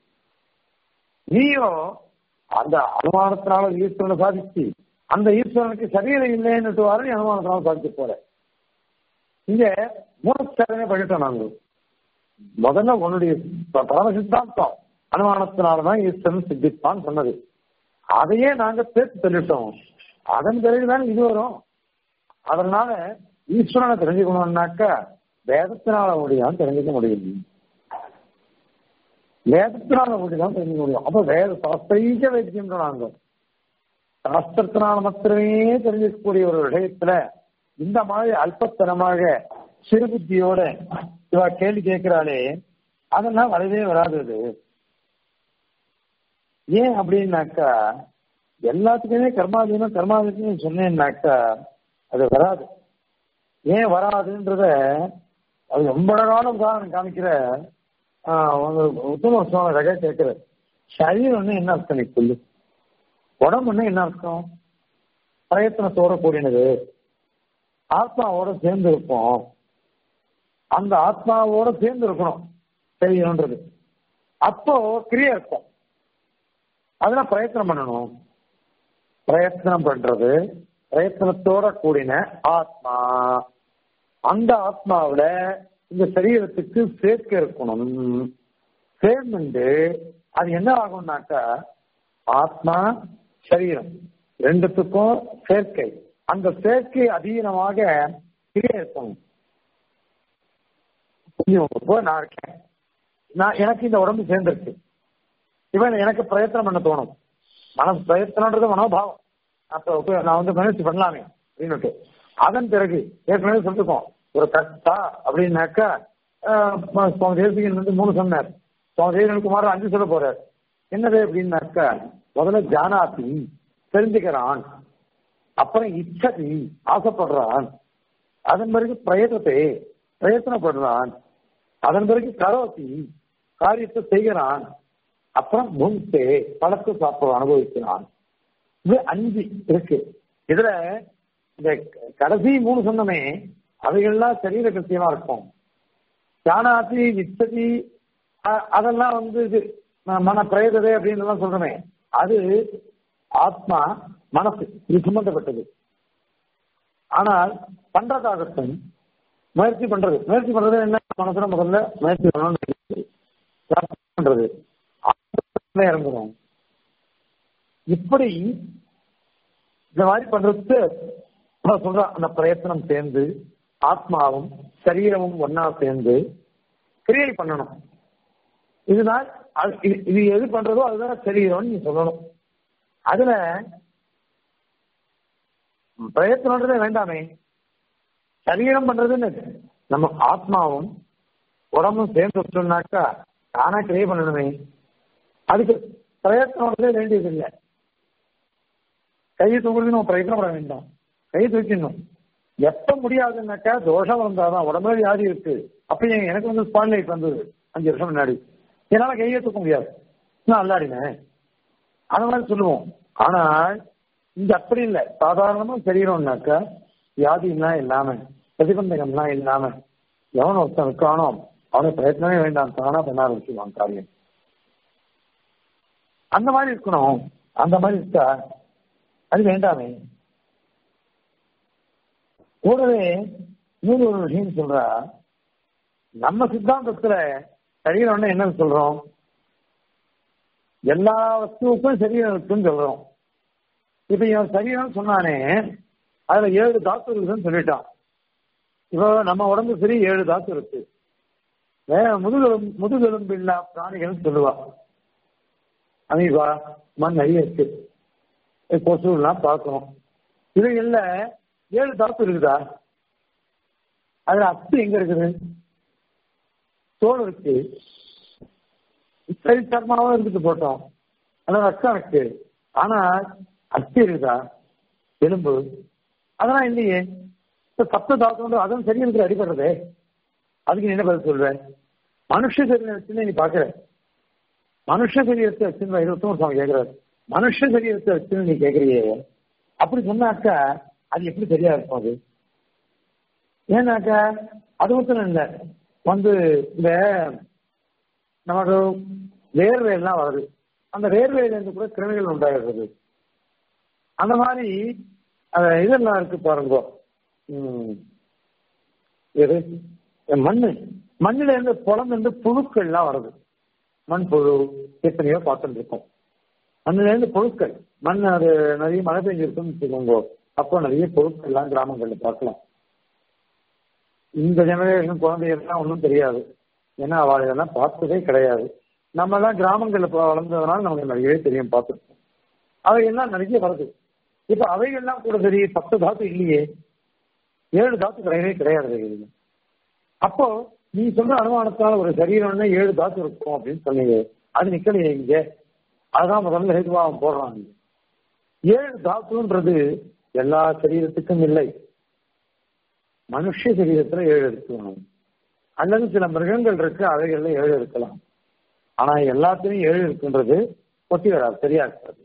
நீயோ அந்த அனுமானத்தினால ஈஸ்வரனை சாதிச்சு அந்த ஈஸ்வரனுக்கு சரீரம் இல்லைன்னு வார நீ அனுமானத்தினால சாதிக்க போற இங்க மூலச்சாரமே பண்ணிட்டோம் நாங்க முதல்ல உன்னுடைய ப- பரம சித்தாந்தம் அனுமானத்தினாலதான் ஈஸ்வரன் சித்திப்பான்னு சொன்னது அதையே நாங்க சேர்த்து சொல்லிட்டோம் அதன் பிறகுதான் இது வரும் அதனால ஈஸ்வரனை தெரிஞ்சுக்கணும்னாக்கா வேதத்தினால முடியும் தெரிஞ்சுக்க முடியும் வேதத்தினால முடியும் தெரிஞ்சுக்க முடியும் அப்ப வேத சாஸ்திரீக வைத்தியம் நாங்க சாஸ்திரத்தினால மாத்திரமே தெரிஞ்சுக்கக்கூடிய ஒரு விஷயத்துல இந்த மாதிரி அல்பத்தனமாக சிறுபுத்தியோட இவ கேள்வி கேட்கிறாளே அதெல்லாம் வரவே வராது அது ஏன் அப்படின்னாக்கா எல்லாத்துக்குமே கர்மாதீனம் கர்மாதீனம் சொன்னேன்னாக்கா அது வராது ஏன் வராதுன்றத அது ரொம்ப அழகான உதாரணம் காமிக்கிற ஆஹ், ஒரு உத்தம சுவாமி ரக கேட்கிற சரீரம்னு என்ன அர்த்தம் நீ சொல்லு உடம்புன்னு என்ன அர்த்தம் பிரயத்தனத்தோட கூடினது ஆத்மாவோட சேர்ந்து இருப்போம் அந்த ஆத்மாவோட சேர்ந்து இருக்கணும் தெரியணுன்றது அப்போ கிரியா இருக்கும் அதுல பிரயத்தனம் பண்ணணும் பிரயத்தனம் பண்றது பிரயத்தனத்தோட கூடின ஆத்மா அந்த ஆத்மாவுல இந்த சரீரத்துக்கு சேர்க்கை இருக்கணும் சேர்ந்துண்டு அது என்ன ஆகும்னாக்கா ஆத்மா சரீரம் ரெண்டுத்துக்கும் சேர்க்கை அந்த சேர்க்கை அதீனமாக கிரியை இருக்கணும் இப்போ நான் இருக்கேன் நான் எனக்கு இந்த உடம்பு சேர்ந்திருக்கு இவன் எனக்கு பிரயத்தனம் பண்ண தோணும் மனசு பிரயத்தனன்றது மனோபாவம் அப்ப உப- நான் வந்து முயற்சி பண்ணலாமே அப்படின்னுட்டு அதன் பிறகு ஏற்கனவே சொல்லிருக்கோம் ஒரு கட்டா அப்படின்னாக்கா ஆஹ், சுவாமி தேசிகன் வந்து மூணு சொன்னார் சுவாமி தேசிகன் குமார் அஞ்சு சொல்ல போறார் என்னது அப்படின்னாக்கா முதல்ல ஜானாதி தெரிஞ்சுக்கிறான் அப்புறம் இச்சதி ஆசைப்படுறான் அதன் பிறகு பிரயத்தத்தை பிரயத்தனப்படுறான் அதன் பிறகு கரோதி காரியத்தை செய்கிறான் அப்புறம் முன்சே பழத்தை சாப்பிட அனுபவிக்கிறான் இது அஞ்சு இருக்கு இதுல இந்த கடைசி மூணு சொன்னமே அவைகள்லாம் சரீர கிருத்தியமா இருக்கும் ஜானாதி நிச்சதி அ- அதெல்லாம் வந்து இது ம- மன பிரேததை அப்படின்னு எல்லாம் சொல்றோமே அது ஆத்மா மனசு இது சம்பந்தப்பட்டது ஆனால் பண்றதாகட்டும் முயற்சி பண்றது முயற்சி பண்றது என்ன மனசுல முதல்ல முயற்சி பண்ணணும்னு இருக்கு. பண்றது ஆத்மாவுல இறங்குறோம் இப்படி இந்த மாதிரி பண்றதுக்கு நான் சொல்றேன் அந்த பிரயத்தனம் சேர்ந்து ஆத்மாவும் சரீரமும் ஒன்னா சேர்ந்து கிரியை பண்ணணும் இதுதான் அது- இது- இது எது பண்றதோ அதுதான் சரீரம்னு நீ சொல்லணும் அதுல பிரயத்தனன்றதே வேண்டாமே சரீரம் பண்றதுன்னு நம்ம ஆத்மாவும் உடம்பும் சேர்ந்து வச்சோம்னாக்கா தானா கிரியை பண்ணணுமே அதுக்கு பிரயத்தனன்றதே வேண்டியது இல்லை கையை தூக்குறது நம்ம பிரயத்தனம் பண்ண வேண்டாம் கையை தூக்கிடணும் எப்ப முடியாதுன்னாக்கா தோஷம் வந்தாதான் உடம்புல வியாதி இருக்கு அப்ப என் எனக்கு வந்து ஸ்பான்லைட் வந்தது அஞ்சு வருஷம் முன்னாடி என்னால கையை தூக்க முடியாது நான் அல்லாடினேன் அந்த மாதிரி சொல்லுவோம் ஆனால் இங்க அப்படி இல்லை சாதாரணமா தெரியணும்னாக்கா வியாதிலாம் இல்லாம பிரதிபந்தகம்லாம் இல்லாம எவன் ஒருத்தன் இருக்கானோ அவனுக்கு பிரயத்தனமே வேண்டாம் தானா பண்ண ஆரம்பிச்சுவான் காரியம் அந்த மாதிரி இருக்கணும் அந்த மாதிரி இருக்கா அது வேண்டாமே கூடவே இன்னொரு ஒரு விஷயம் சொல்றா நம்ம சித்தாந்தத்துல சரீரம்னு என்ன சொல்றோம் எல்லா வஸ்துவுக்கும் சரீரம் இருக்குன்னு சொல்றோம் இப்ப இவன் சரீரம் சொன்னானே அதுல ஏழு தாத்து இருக்குன்னு சொல்லிட்டான் இப்போ நம்ம உடம்பு சரி ஏழு தாத்து இருக்கு வேற முதுகெலும் முதுகெலும்பு இல்லா பிராணிகள்னு சொல்லுவா அமீபா மண் நிறைய இருக்கு கொசுலாம் பார்க்கணும் இது இல்ல ஏழு தாத்து இருக்குதா அதுல அத்து எங்க இருக்குது தோல் இருக்கு சரி சர்மாவும் இருக்குது போட்டோம் அந்த ரத்தம் இருக்கு ஆனா அத்தி இருக்குதா எலும்பு அதெல்லாம் இல்லையே இப்ப சப்த தாத்து அதுவும் சரீரத்தில் அடிபடுறதே அதுக்கு நீ என்ன பதில் சொல்ற மனுஷ சரீரம் வச்சுன்னு நீ பாக்குற மனுஷ சரீரத்தை வச்சுன்னு இருபத்தோரு சுவாமி கேட்கிறாரு மனுஷ சரீரத்தை வச்சுன்னு நீ கேட்கறியே அப்படி சொன்னாக்கா அது எப்படி சரியா இருக்கும் அது ஏன்னாக்கா அது மட்டும் இல்லை வந்து இந்த நமக்கு வேர்வை எல்லாம் வருது அந்த வேர்வையில இருந்து கூட கிருமிகள் உண்டாகிறது அந்த மாதிரி அந்த இதெல்லாம் இருக்கு பாருங்க ம், எது மண்ணு மண்ணுல இருந்து புலம் இருந்து புழுக்கள்லாம் வருது மண் புழு எத்தனையோ பார்த்துட்டு இருக்கோம் மண்ணுல இருந்து புழுக்கள் மண் அது நிறைய மழை பெஞ்சிருக்குன்னு வச்சுக்கோங்க அப்போ நிறைய பொருட்கள்லாம் கிராமங்கள்ல பார்க்கலாம் இந்த ஜெனரேஷன் குழந்தைகள்லாம் ஒன்றும் தெரியாது ஏன்னா அவள் இதெல்லாம் பார்த்ததே கிடையாது நம்ம எல்லாம் கிராமங்கள்ல வளர்ந்ததுனால நமக்கு நிறையவே தெரியும் பார்த்துருக்கோம் அவைகள்லாம் நிறைய வருது இப்ப அவைகள்லாம் கூட சரி பத்து தாத்து இல்லையே ஏழு தாத்து கிடையவே கிடையாது அவைகள் அப்போ நீ சொல்ற அனுமானத்தால ஒரு சரீரம்னா ஏழு தாத்து இருக்கும் அப்படின்னு சொன்னீங்க அது நிக்கலையே இங்க அதுதான் முதல்ல ஹேதுவாகம் போடுறாங்க ஏழு தாத்துன்றது எல்லா சரீரத்துக்கும் இல்லை மனுஷ சரீரத்துல ஏழு இருக்கணும் அல்லது சில மிருகங்கள் இருக்கு அவைகள்ல ஏழு இருக்கலாம் ஆனா எல்லாத்துலயும் ஏழு இருக்குன்றது ஒட்டி வராது சரியா இருக்காது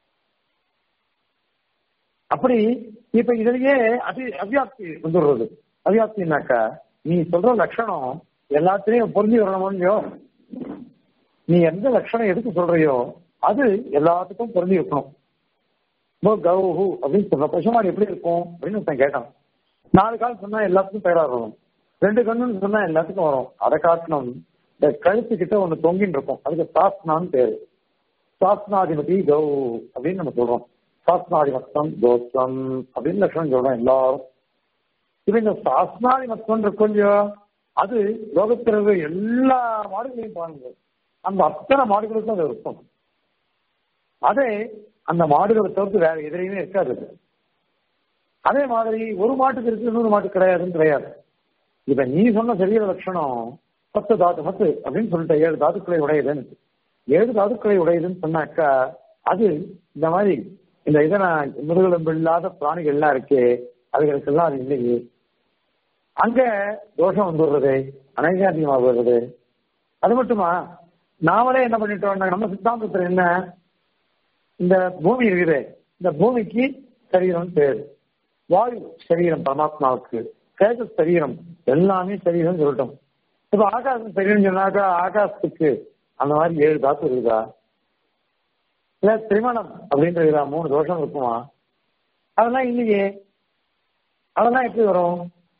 அப்படி இப்ப இதுலயே அதி அவ்யாப்தி வந்துடுறது அவ்யாப்தினாக்கா நீ சொல்ற லட்சணம் எல்லாத்திலையும் பொருந்தி வரணுமோ நீ எந்த லட்சணம் எதுக்கு சொல்றியோ அது எல்லாத்துக்கும் பொருந்தி இருக்கணும் கௌஹு அப்படின்னு சொல்ற பசுமாடு எப்படி இருக்கும் அப்படின்னு ஒருத்தன் கேட்டான் நாலு கால் சொன்னா எல்லாத்துக்கும் பெயரா வரும் ரெண்டு கண்ணுன்னு சொன்னா எல்லாத்துக்கும் வரும் அதை காட்டணும் இந்த கழுத்து கிட்ட ஒண்ணு தொங்கின்னு இருக்கும் அதுக்கு சாஸ்னான்னு பேரு சாஸ்னாதிபதி கௌ அப்படின்னு நம்ம சொல்றோம் சாஸ்னாதிமத்தம் தோஷம் அப்படின்னு லட்சணம் சொல்றோம் எல்லாரும் இப்ப இந்த சாஸ்னாதிமத்தம் இருக்கும் இல்லையோ அது லோகத்தில் எல்லா மாடுகளையும் பாருங்க அந்த அத்தனை மாடுகளுக்கும் அது இருக்கும் அதே அந்த மாடுகளை தவிர்த்து வேற எதிரையுமே இருக்காது அதே மாதிரி ஒரு மாட்டுக்கு இருக்கு இன்னொரு மாட்டுக்கு கிடையாதுன்னு கிடையாது இப்ப நீ சொன்ன சரீர லட்சணம் பத்து தாத்து மத்து அப்படின்னு சொல்லிட்ட ஏழு தாத்துக்களை உடையதுன்னு ஏழு தாத்துக்களை உடையதுன்னு சொன்னாக்கா அது இந்த மாதிரி இந்த இதன முதுகெலும்பு இல்லாத பிராணிகள்லாம் இருக்கே அதுகளுக்கெல்லாம் அது இல்லையே அங்க தோஷம் வந்துடுறது அனைகாதிகமாக வருது அது மட்டுமா நாமளே என்ன பண்ணிட்டோம் நம்ம சித்தாந்தத்துல என்ன இந்த பூமி இருக்குது இந்த பூமிக்கு சரீரம் பேரு வாயு சரீரம் பரமாத்மாவுக்கு கேஜ சரீரம் எல்லாமே சரீரம் சொல்லட்டும் இப்ப ஆகாசம் சரீரம் சொன்னாக்கா ஆகாசத்துக்கு அந்த மாதிரி ஏழு தாத்து இருக்குதா இல்ல திருமணம் அப்படின்றதுல மூணு தோஷம் இருக்குமா அதெல்லாம் இல்லையே அதெல்லாம் எப்படி வரும்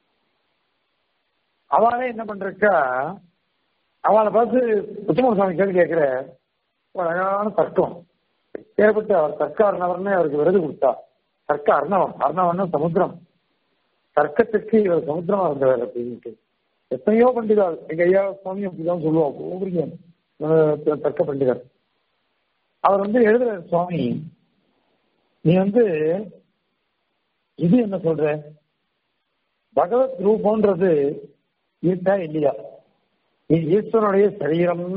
அவளே என்ன பண்றக்கா அவளை பார்த்து உத்தம சுவாமி கேள்வி கேட்கிற ஒரு அழகான தர்க்கம் ஏற்பட்டு அவர் தர்க்க அர்ணவர்னே அவருக்கு விருது கொடுத்தா தர்க்க அர்ணவம் அர்ணவன் சமுத்திரம் தர்க்கத்துக்கு இவர் சமுத்திரமா இருந்தவர் அப்படின்ட்டு எத்தனையோ பண்டிதார் எங்க ஐயா சுவாமி அப்படிதான் சொல்லுவோம் ஒவ்வொரு தர்க்க பண்டிதர் அவர் வந்து எழுதுற சுவாமி நீ வந்து இது என்ன சொல்ற பகவத் ரூபம்ன்றது இருக்கா இல்லையா நீ ஈஸ்வரனுடைய சரீரம்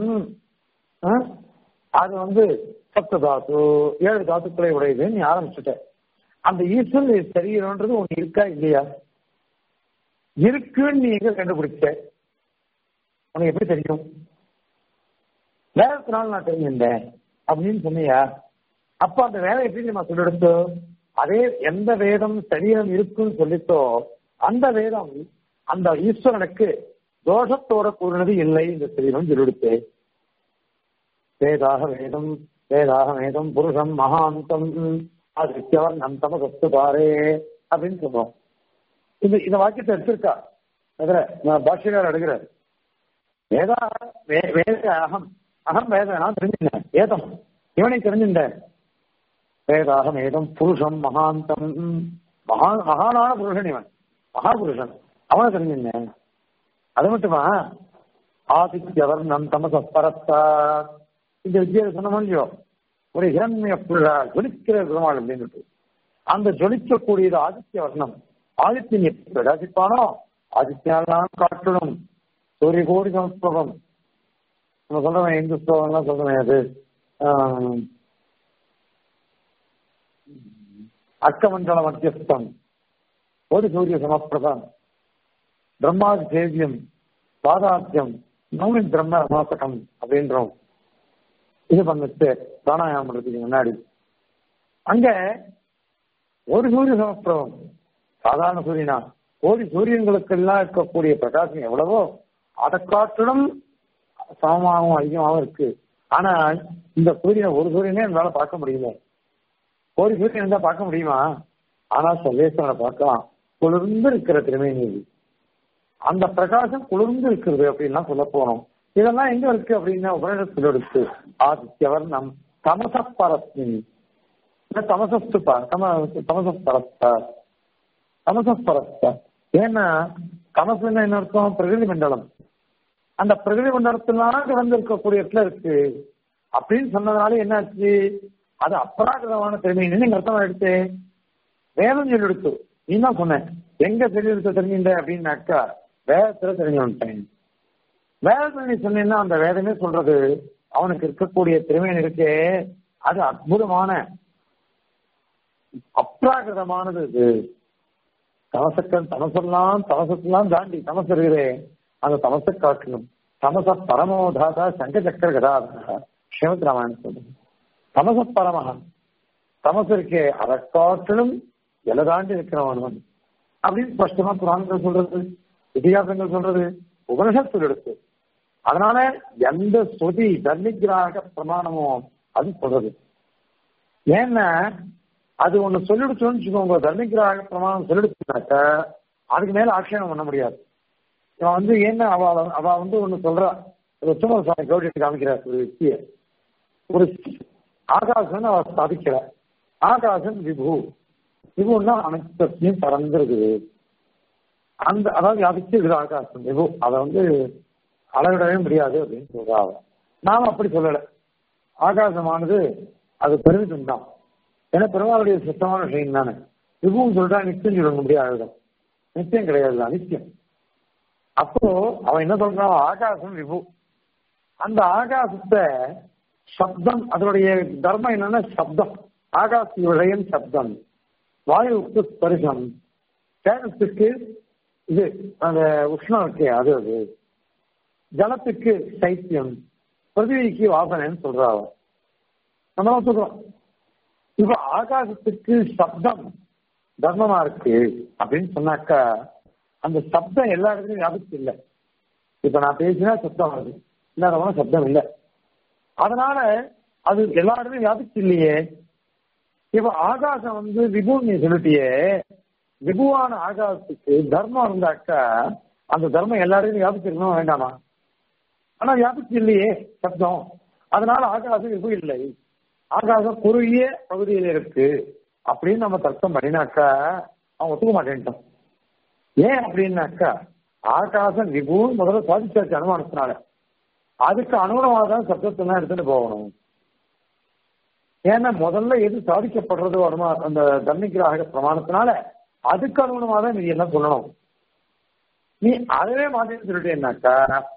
அது வந்து சப்த தாத்து ஏழு தாத்துக்களை உடையது நீ ஆரம்பிச்சுட்ட அந்த ஈஸ்வரன் சரீரம்ன்றது ஒண்ணு இருக்கா இல்லையா இருக்குன்னு நீ எங்க கண்டுபிடிச்ச உனக்கு எப்படி தெரியும் வேதத்தினால நான் தெரிஞ்சிருந்தேன் அப்படின்னு சொன்னியா அப்ப அந்த வேலை எப்படி நம்ம சொல்லெடுத்தோ அதே எந்த வேதம் சரீரம் இருக்குன்னு சொல்லித்தோ அந்த வேதம் அந்த ஈஸ்வரனுக்கு தோஷத்தோட கூறினது இல்லை இந்த சரீரம் சொல்லிடுத்து வேதாக வேதம் வேதாக வேதம் புருஷம் மகாந்தம் ஆதித்யவர் நந்தம சத்து பாரே அப்படின்னு சொல்றோம் இந்த இந்த வாக்கியத்தை எடுத்திருக்கா அதுல நான் பாஷ்யக்காரர் எடுக்கிறார் வேதா வேத அகம் அகம் வேத நான் தெரிஞ்சுட்டேன் வேதம் இவனை தெரிஞ்சுட்டேன் வேதாகம் வேதம் புருஷம் மகாந்தம் மகா மகானான புருஷன் இவன் மகாபுருஷன் அவனை தெரிஞ்சுட்டேன் அது மட்டுமா ஆதித்யவர் நம் தமச பரத்தா இந்த வித்தியாசம் சொன்ன இல்லையோ ஒரு இரண்மைய புள்ளா ஜொலிக்கிற பெருமாள் அப்படின்னு அந்த ஜொலிக்கக்கூடியது ஆதித்ய வர்ணம் ஆதித்யன் எப்படி பிரகாசிப்பானோ ஆதித்யாலாம் காட்டணும் சூரிய கோடி சமஸ்கிருதம் நம்ம சொல்றவன் இந்து ஸ்லோகம்லாம் சொல்றவன் அது அர்க்கமண்டல மத்தியஸ்தம் ஒரு சூரிய சமப்பிரதம் பிரம்மாதி சேவியம் பாதாத்தியம் நவனி பிரம்ம மாசகம் அப்படின்றோம் இது பண்ணிட்டு பிராணாயாமம் பண்றதுக்கு முன்னாடி அங்க ஒரு சூரிய சமஸ்கிருதம் சாதாரண சூரியனா கோடி சூரியன்களுக்கெல்லாம் இருக்கக்கூடிய பிரகாசம் எவ்வளவோ அதை காட்டிலும் சமமாகவும் அதிகமாகவும் இருக்கு ஆனால் இந்த சூரியனை ஒரு சூரியனே என்னால பார்க்க முடியல கோடி சூரியன் இருந்தா பார்க்க முடியுமா ஆனா சர்வேஸ்வரனை பார்க்கலாம் குளிர்ந்து இருக்கிற திருமேனி அந்த பிரகாசம் குளிர்ந்து இருக்கிறது அப்படின்லாம் சொல்ல போனோம் இதெல்லாம் எங்க இருக்கு அப்படின்னா உபநிடத்தில் இருக்கு ஆதித்யவர்ணம் தமசப்பரஸ்மின் தமசஸ்து தம தமசப்பரஸ்த தமசப்பரஸ்த ஏன்னா தமசுன்னா என்ன அர்த்தம் பிரகிருதி மண்டலம் அந்த பிரகிருதி மண்டலத்தினால வந்திருக்கக்கூடிய இடத்துல இருக்கு அப்படின்னு சொன்னதுனால என்னாச்சு அது அபராகிதமான திறமைன்னு நீங்க அர்த்தம் எடுத்து வேதம் சொல்லி எடுத்து நீ தான் சொன்னேன் எங்க சொல்லி எடுத்து தெரிஞ்சுட்ட அப்படின்னாக்கா வேதத்துல தெரிஞ்சு வந்துட்டேன் வேதத்துல நீ சொன்னீங்கன்னா அந்த வேதமே சொல்றது அவனுக்கு இருக்கக்கூடிய திறமையன் இருக்கே அது அற்புதமான அப்ராகிருதமானது இது தமசக்கன் தமசெல்லாம் தமசத்தெல்லாம் தாண்டி தமசு இருக்கிறே அந்த தமசை காட்டிலும் தமச பரமோதாதா சங்க சக்கர கதாதா ஸ்ரீமத் ராமாயணம் சொல்லுது தமச பரமகன் தமசு இருக்கே அதை காட்டிலும் எலை தாண்டி இருக்கிறவன் அப்படின்னு ஸ்பஷ்டமா புராணங்கள் சொல்றது இதிகாசங்கள் சொல்றது உபனிஷத்தில் எடுத்து அதனால எந்த ஸ்ருதி தர்மிகிராக பிரமாணமோ அது சொல்றது ஏன்னா அது ஒண்ணு சொல்லிடுச்சோன்னு வச்சுக்கோங்க தர்மிகிராக பிரமாணம் சொல்லிடுச்சுனாக்க அதுக்கு மேல ஆட்சேபம் பண்ண முடியாது இவன் வந்து என்ன அவ அவ வந்து ஒண்ணு சொல்றா உத்தம சுவாமி கௌரி காமிக்கிறார் ஒரு വ്യക്തിய ஒரு ஆகாசம் அவ ஸ்தாபிக்கிற ஆகாசம் விபு விபுன்னா அனைத்தையும் பறந்துருக்குது அந்த அதாவது வியாபிச்சு இருக்குது ஆகாசம் விபு அதை வந்து அளவிடவே முடியாது அப்படின்னு சொல்றாங்க நாம அப்படி சொல்லல ஆகாசமானது அது பெருமிதம் தான் ஏன்னா பெருமாளுடைய சுத்தமான விஷயம் தானே விபுன்னு சொல்றா நிச்சயம் சொல்ல முடியாது நிச்சயம் கிடையாது அனித்தியம் அப்போ அவன் என்ன சொல்றான் ஆகாசம் விபு அந்த ஆகாசத்தை சப்தம் அதனுடைய தர்மம் என்னன்னா சப்தம் ஆகாச விளையம் சப்தம் வாயுவுக்கு ஸ்பரிசம் தேஜஸுக்கு இது அந்த உஷ்ணம் இருக்கே அது அது ஜலத்துக்கு சைத்தியம் பிரதிவிக்கு வாசனைன்னு சொல்றாங்க நம்ம சொல்றோம் இப்ப ஆகாசத்துக்கு சப்தம் தர்மமா இருக்கு அப்படின்னு சொன்னாக்கா அந்த சப்தம் எல்லா இடத்துலயும் வியாபிச்சு இல்லை இப்ப நான் பேசினா சப்தம் வருது இல்லாதவன சப்தம் இல்லை அதனால அது எல்லா இடத்துலயும் வியாபிச்சு இல்லையே இப்ப ஆகாசம் வந்து விபுன்னு நீ சொல்லிட்டியே விபுவான ஆகாசத்துக்கு தர்மம் இருந்தாக்கா அந்த தர்மம் எல்லா இடத்துலயும் வியாபிச்சிருக்கணும் வேண்டாமா ஆனா வியாபிச்சு இல்லையே சப்தம் அதனால ஆகாசம் விபு இல்லை ஆகாசம் குறுகிய பகுதியில் இருக்கு அப்படின்னு நம்ம தர்க்கம் பண்ணினாக்கா அவன் ஒத்துக்க மாட்டேன்ட்டான் ஏன் அப்படின்னாக்கா ஆகாசம் விபுன்னு முதல்ல சாதிச்சாச்சு அனுமானத்தினால அதுக்கு அனுகுணமாக தான் சப்தத்தெல்லாம் எடுத்துட்டு போகணும் ஏன்னா முதல்ல எது சாதிக்கப்படுறதோ அனுமா அந்த தன்னிகிராக பிரமாணத்தினால அதுக்கு அனுகுணமாக தான் நீ எல்லாம் சொல்லணும் நீ அதவே மாதிரி சொல்லிட்டேன்னாக்கா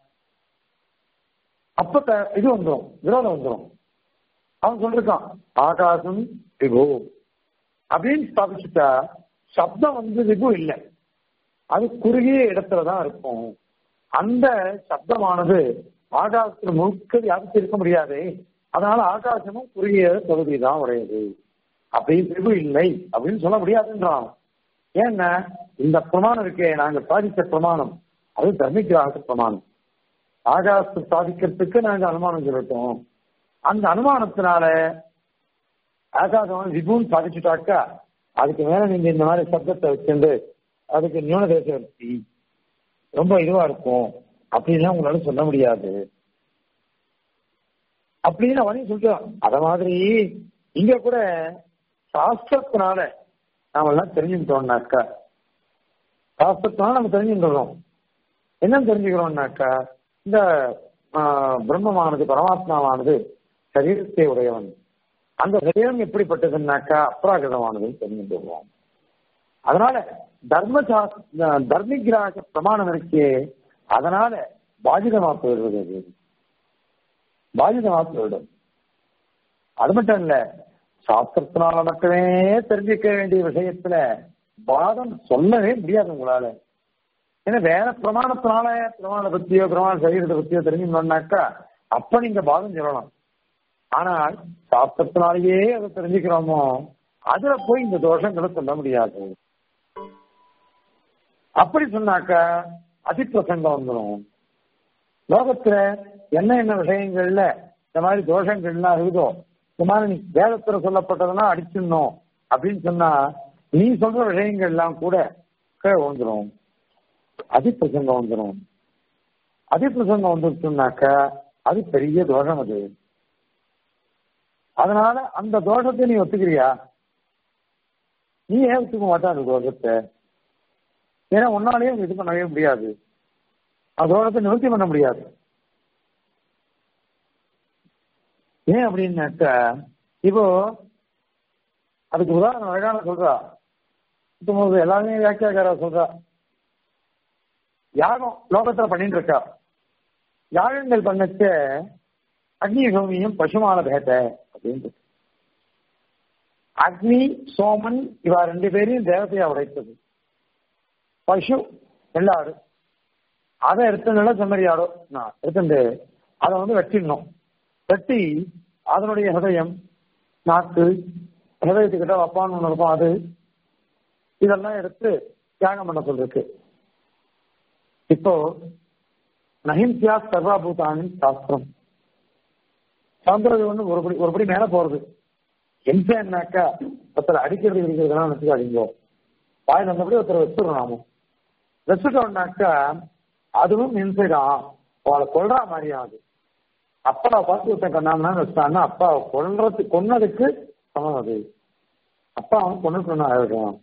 அப்ப இது வந்துடும் விரோதம் வந்துடும் அவன் சொல்லிருக்கான் ஆகாசம் விபு அப்படின்னு ஸ்தாபிச்சுட்டா சப்தம் வந்து விபு இல்லை அது குறுகிய இடத்துலதான் இருக்கும் அந்த சப்தமானது ஆகாசத்தில் முழுக்க வியாபித்து இருக்க முடியாது அதனால ஆகாசமும் குறுகிய பகுதி தான் உடையது அப்படி விபு இல்லை அப்படின்னு சொல்ல முடியாதுன்றான் ஏன்னா இந்த பிரமாணம் இருக்கே நாங்க சாதித்த பிரமாணம் அது தர்மிகிராக பிரமாணம் ஆகாசத்தை சாதிக்கிறதுக்கு நாங்க அனுமானம் சொல்லிட்டோம் அந்த அனுமானத்தினால ஆகாசம் விபுன்னு சாதிச்சுட்டாக்கா அதுக்கு மேல நீங்க இந்த மாதிரி சப்தத்தை வச்சுட்டு அதுக்கு நியூன தேச வச்சு ரொம்ப இதுவா இருக்கும் அப்படின்லாம் உங்களால சொல்ல முடியாது அப்படின்னு அவனையும் சொல்லிட்டான் அத மாதிரி இங்க கூட சாஸ்திரத்தினால நாம எல்லாம் தெரிஞ்சுக்கிட்டோம்னாக்கா சாஸ்திரத்தினால நம்ம தெரிஞ்சுக்கிறோம் என்ன தெரிஞ்சுக்கிறோம்னாக்கா இந்த பிரம்மமானது பரமாத்மாவானது சரீரத்தை உடையவன் அந்த சரீரம் எப்படிப்பட்டதுன்னாக்கா அப்ராகிருதமானதுன்னு தெரிஞ்சுக்கிறோம் அதனால தர்ம தர்மிகிராக பிரமாணம் இருக்கே அதனால பாதிதமா போயிடுவது பாதிதமா போயிடும் அது மட்டும் இல்ல சாஸ்திரத்தினால மட்டுமே தெரிஞ்சுக்க வேண்டிய விஷயத்துல வாதம் சொல்லவே முடியாது உங்களால ஏன்னா வேற பிரமாணத்தினால பிரமாண பத்தியோ பிரமாண சரீரத்தை பத்தியோ தெரிஞ்சுக்கணும்னாக்கா அப்ப நீங்க பாதம் சொல்லலாம் ஆனால் சாஸ்திரத்தினாலேயே அதை தெரிஞ்சுக்கிறோமோ அதுல போய் இந்த தோஷங்களை சொல்ல முடியாது அப்படி சொன்னாக்கா அதிப்பிரசங்கம் வந்துடும் லோகத்துல என்ன என்ன விஷயங்கள்ல இந்த மாதிரி தோஷங்கள்லாம் இருக்குதோ இந்த மாதிரி நீ வேதத்துல சொல்லப்பட்டதெல்லாம் அடிச்சிடணும் அப்படின்னு சொன்னா நீ சொல்ற விஷயங்கள்லாம் கூட கீழே வந்துடும் அதிப்பிரசங்கம் வந்துடும் அதிப்பிரசங்கம் வந்துருச்சுனாக்க அது பெரிய தோஷம் அது அதனால அந்த தோஷத்தை நீ ஒத்துக்கிறியா நீ ஏன் ஒத்துக்க மாட்டா அந்த தோஷத்தை ஏன்னா உன்னாலேயே இது பண்ணவே முடியாது அந்த தோஷத்தை நிவர்த்தி பண்ண முடியாது ஏன் அப்படின்னாக்க இப்போ அதுக்கு உதாரணம் அழகான சொல்றா இப்போ எல்லாருமே வியாக்கியாக்காரா சொல்றா யாகம் லோகத்துல பண்ணிட்டு இருக்கா யாகங்கள் பண்ணச்ச அக்னி சோமியும் பசுமால பேத அப்படின்னு அக்னி சோமன் இவா ரெண்டு பேரையும் தேவதையா உடைத்தது பசு வெள்ளாடு அதை எடுத்தனால செம்மறியாடோ நான் எடுத்துட்டு அதை வந்து வெட்டிடணும் வெட்டி அதனுடைய ஹதயம் நாக்கு ஹதயத்துக்கிட்ட வப்பான்னு ஒன்று இருக்கும் அது இதெல்லாம் எடுத்து தியாகம் பண்ண சொல்லிருக்கு இப்போ நஹிம்சியா சர்வாபூதானி சாஸ்திரம் சாந்திரது ஒண்ணு ஒருபடி ஒருபடி மேல போறது ஹிம்சைன்னாக்கா ஒருத்தர் அடிக்கிறது இருக்கிறதெல்லாம் நினைச்சு அடிங்கோ வாயில் வந்தபடி ஒருத்தர் வச்சுடுறோம் நாம வச்சுட்டோம்னாக்கா அதுவும் ஹிம்சை தான் அவளை கொல்றா மாதிரியாது அப்பா பார்த்து ஒருத்தன் கண்ணாமனா வச்சுட்டான்னா அப்பா கொல்றது கொன்னதுக்கு சமம் அது அப்பா அவன் கொண்டு ஆயிடும்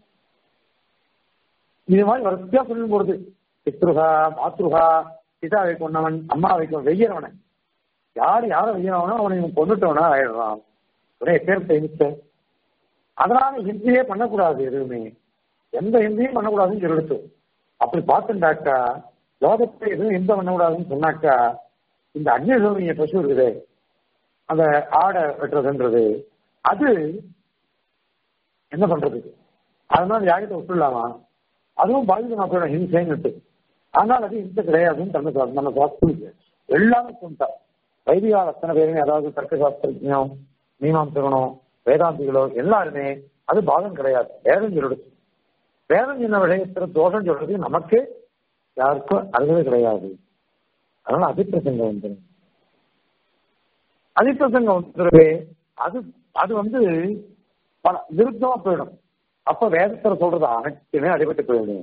இது மாதிரி வரிசையா சொல்லி போடுது பித்ருகா மாத்ருகா பிதாவை கொண்டவன் அம்மாவை வெய்யறவனை யார் யாரை வெய்யறவனோ அவனை இவன் கொண்டுட்டவனா ஆயிடுறான் ஒரே பேர் தெரிவித்த அதனால ஹிந்தியே பண்ணக்கூடாது எதுவுமே எந்த ஹிந்தியும் பண்ணக்கூடாதுன்னு சொல்லிடுச்சு அப்படி பார்த்துட்டாக்கா லோகத்தை எதுவும் ஹிந்த பண்ணக்கூடாதுன்னு சொன்னாக்கா இந்த அக்னிசோமிய பசு இருக்குது அந்த ஆடை வெட்டுறதுன்றது அது என்ன பண்றது அதனால யாகிட்ட விட்டுடலாமா அதுவும் பாதித மக்களோட ஹிம்சைன்னு ஆனால் அது ஹிம்சை கிடையாதுன்னு தன்னை நம்ம சாஸ்திரம் எல்லாமே சொல்லிட்டா வைதிகால் அத்தனை பேருமே அதாவது தர்க்க சாஸ்திரஜம் மீமாம்சகனோ வேதாந்திகளோ எல்லாருமே அது பாதம் கிடையாது வேதம் சொல்லிடுச்சு வேதம் என்ன விஷயத்துல தோஷம் சொல்றது நமக்கு யாருக்கும் அருகதை கிடையாது அதனால அதிப்பிரசங்கம் வந்துடும் அதிப்பிரசங்கம் வந்துடுது அது அது வந்து பல விருத்தமா போயிடும் அப்ப வேதத்துல சொல்றது அனைத்துமே அடிபட்டு போயிடும்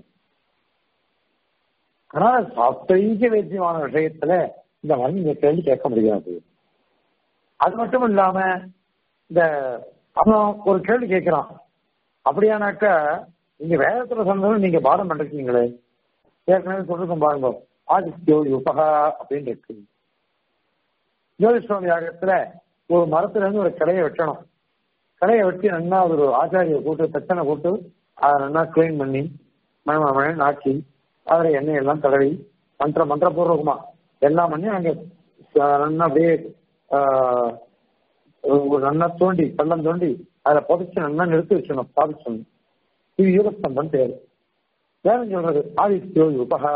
அதனால சாஸ்திரீக வேத்தியமான விஷயத்துல இந்த மாதிரி நீங்க கேள்வி கேட்க முடியாது அது மட்டும் இல்லாம இந்த அவன் ஒரு கேள்வி கேட்கிறான் அப்படியானாக்க நீங்க வேதத்துல சொன்னதும் நீங்க பாடம் பண்ணிருக்கீங்களே ஏற்கனவே சொல்லிருக்கோம் பாருங்க ஆதித்யோ உபகா அப்படின்னு இருக்கு ஜோதிஷ்வாமி யாகத்துல ஒரு மரத்துல இருந்து ஒரு கிளையை வெட்டணும் கலையை வெட்டி நல்லா ஒரு ஆச்சாரிய கூட்டு தச்சனை கூட்டு அதை நல்லா கிளீன் பண்ணி மழை நாக்கி அதில் எண்ணெய் எல்லாம் தடவி மந்திர மந்திரபூர்வகமா எல்லாம் பண்ணி அங்கே நல்லா அப்படியே ஒரு நல்லா தோண்டி பள்ளம் தோண்டி அதில் புதைச்சு நல்லா நிறுத்தி வச்சணும் பாதிச்சணும் இது யூகஸ்தம்பம் பேர் வேற சொல்றது ஆதித்யோ யுபகா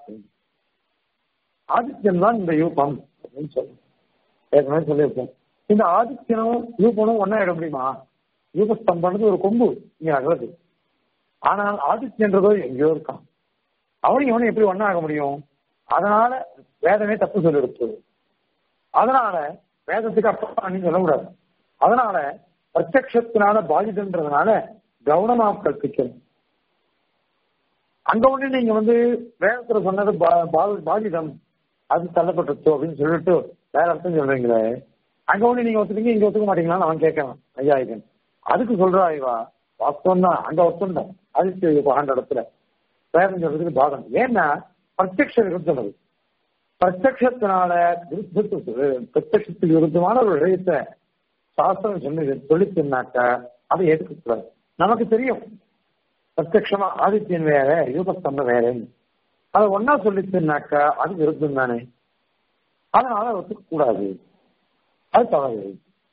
ஆதித்யன் தான் இந்த யூபம் அப்படின்னு சொல்லணும் ஏற்கனவே சொல்லியிருக்கோம் இந்த ஆதித்யனும் யூபனும் ஒன்னா இட முடியுமா யூபஸ்தம்பன்றது ஒரு கொம்பு இங்க அகலது ஆனால் ஆதித்யன்றதோ எங்கேயோ இருக்கான் அவனும் இவனும் எப்படி ஒன்னா ஆக முடியும் அதனால வேதமே தப்பு சொல்லி எடுத்து அதனால வேதத்துக்கு அப்பா நீ சொல்லக்கூடாது அதனால பிரத்யத்தினால பாதிதன்றதுனால கவனமா கற்பிக்கணும் அங்க ஒண்ணு நீங்க வந்து வேதத்துல சொன்னது பாதிதம் அது தள்ளப்பட்டுச்சோ அப்படின்னு சொல்லிட்டு வேற அர்த்தம் சொல்றீங்களே அங்க ஒண்ணு நீங்க ஒத்துக்கீங்க இங்க ஒத்துக்க மாட்டீங்களான்னு அவன் கேட்கறான் ஐயாயிரம் அதுக்கு சொல்றா இவா வாஸ்தவம் தான் அங்க ஒத்துண்டா ஆதித்ய பகாண்ட இடத்துல வேதம் சொல்றதுக்கு பாதம் ஏன்னா பிரத்யக்ஷ விருத்தம் அது பிரத்யத்தினால பிரத்யத்துக்கு விருத்தமான ஒரு விஷயத்தை சாஸ்திரம் சொல்லி சொல்லிச்சுனாக்க அதை ஏற்றுக்கூடாது நமக்கு தெரியும் பிரத்யமா ஆதித்யன் வேற யூபஸ்தம்பம் வேறன்னு அதை ஒன்னா சொல்லிச்சுனாக்கா அது விருத்தம் தானே அதனால ஒத்துக்க கூடாது அது தவறு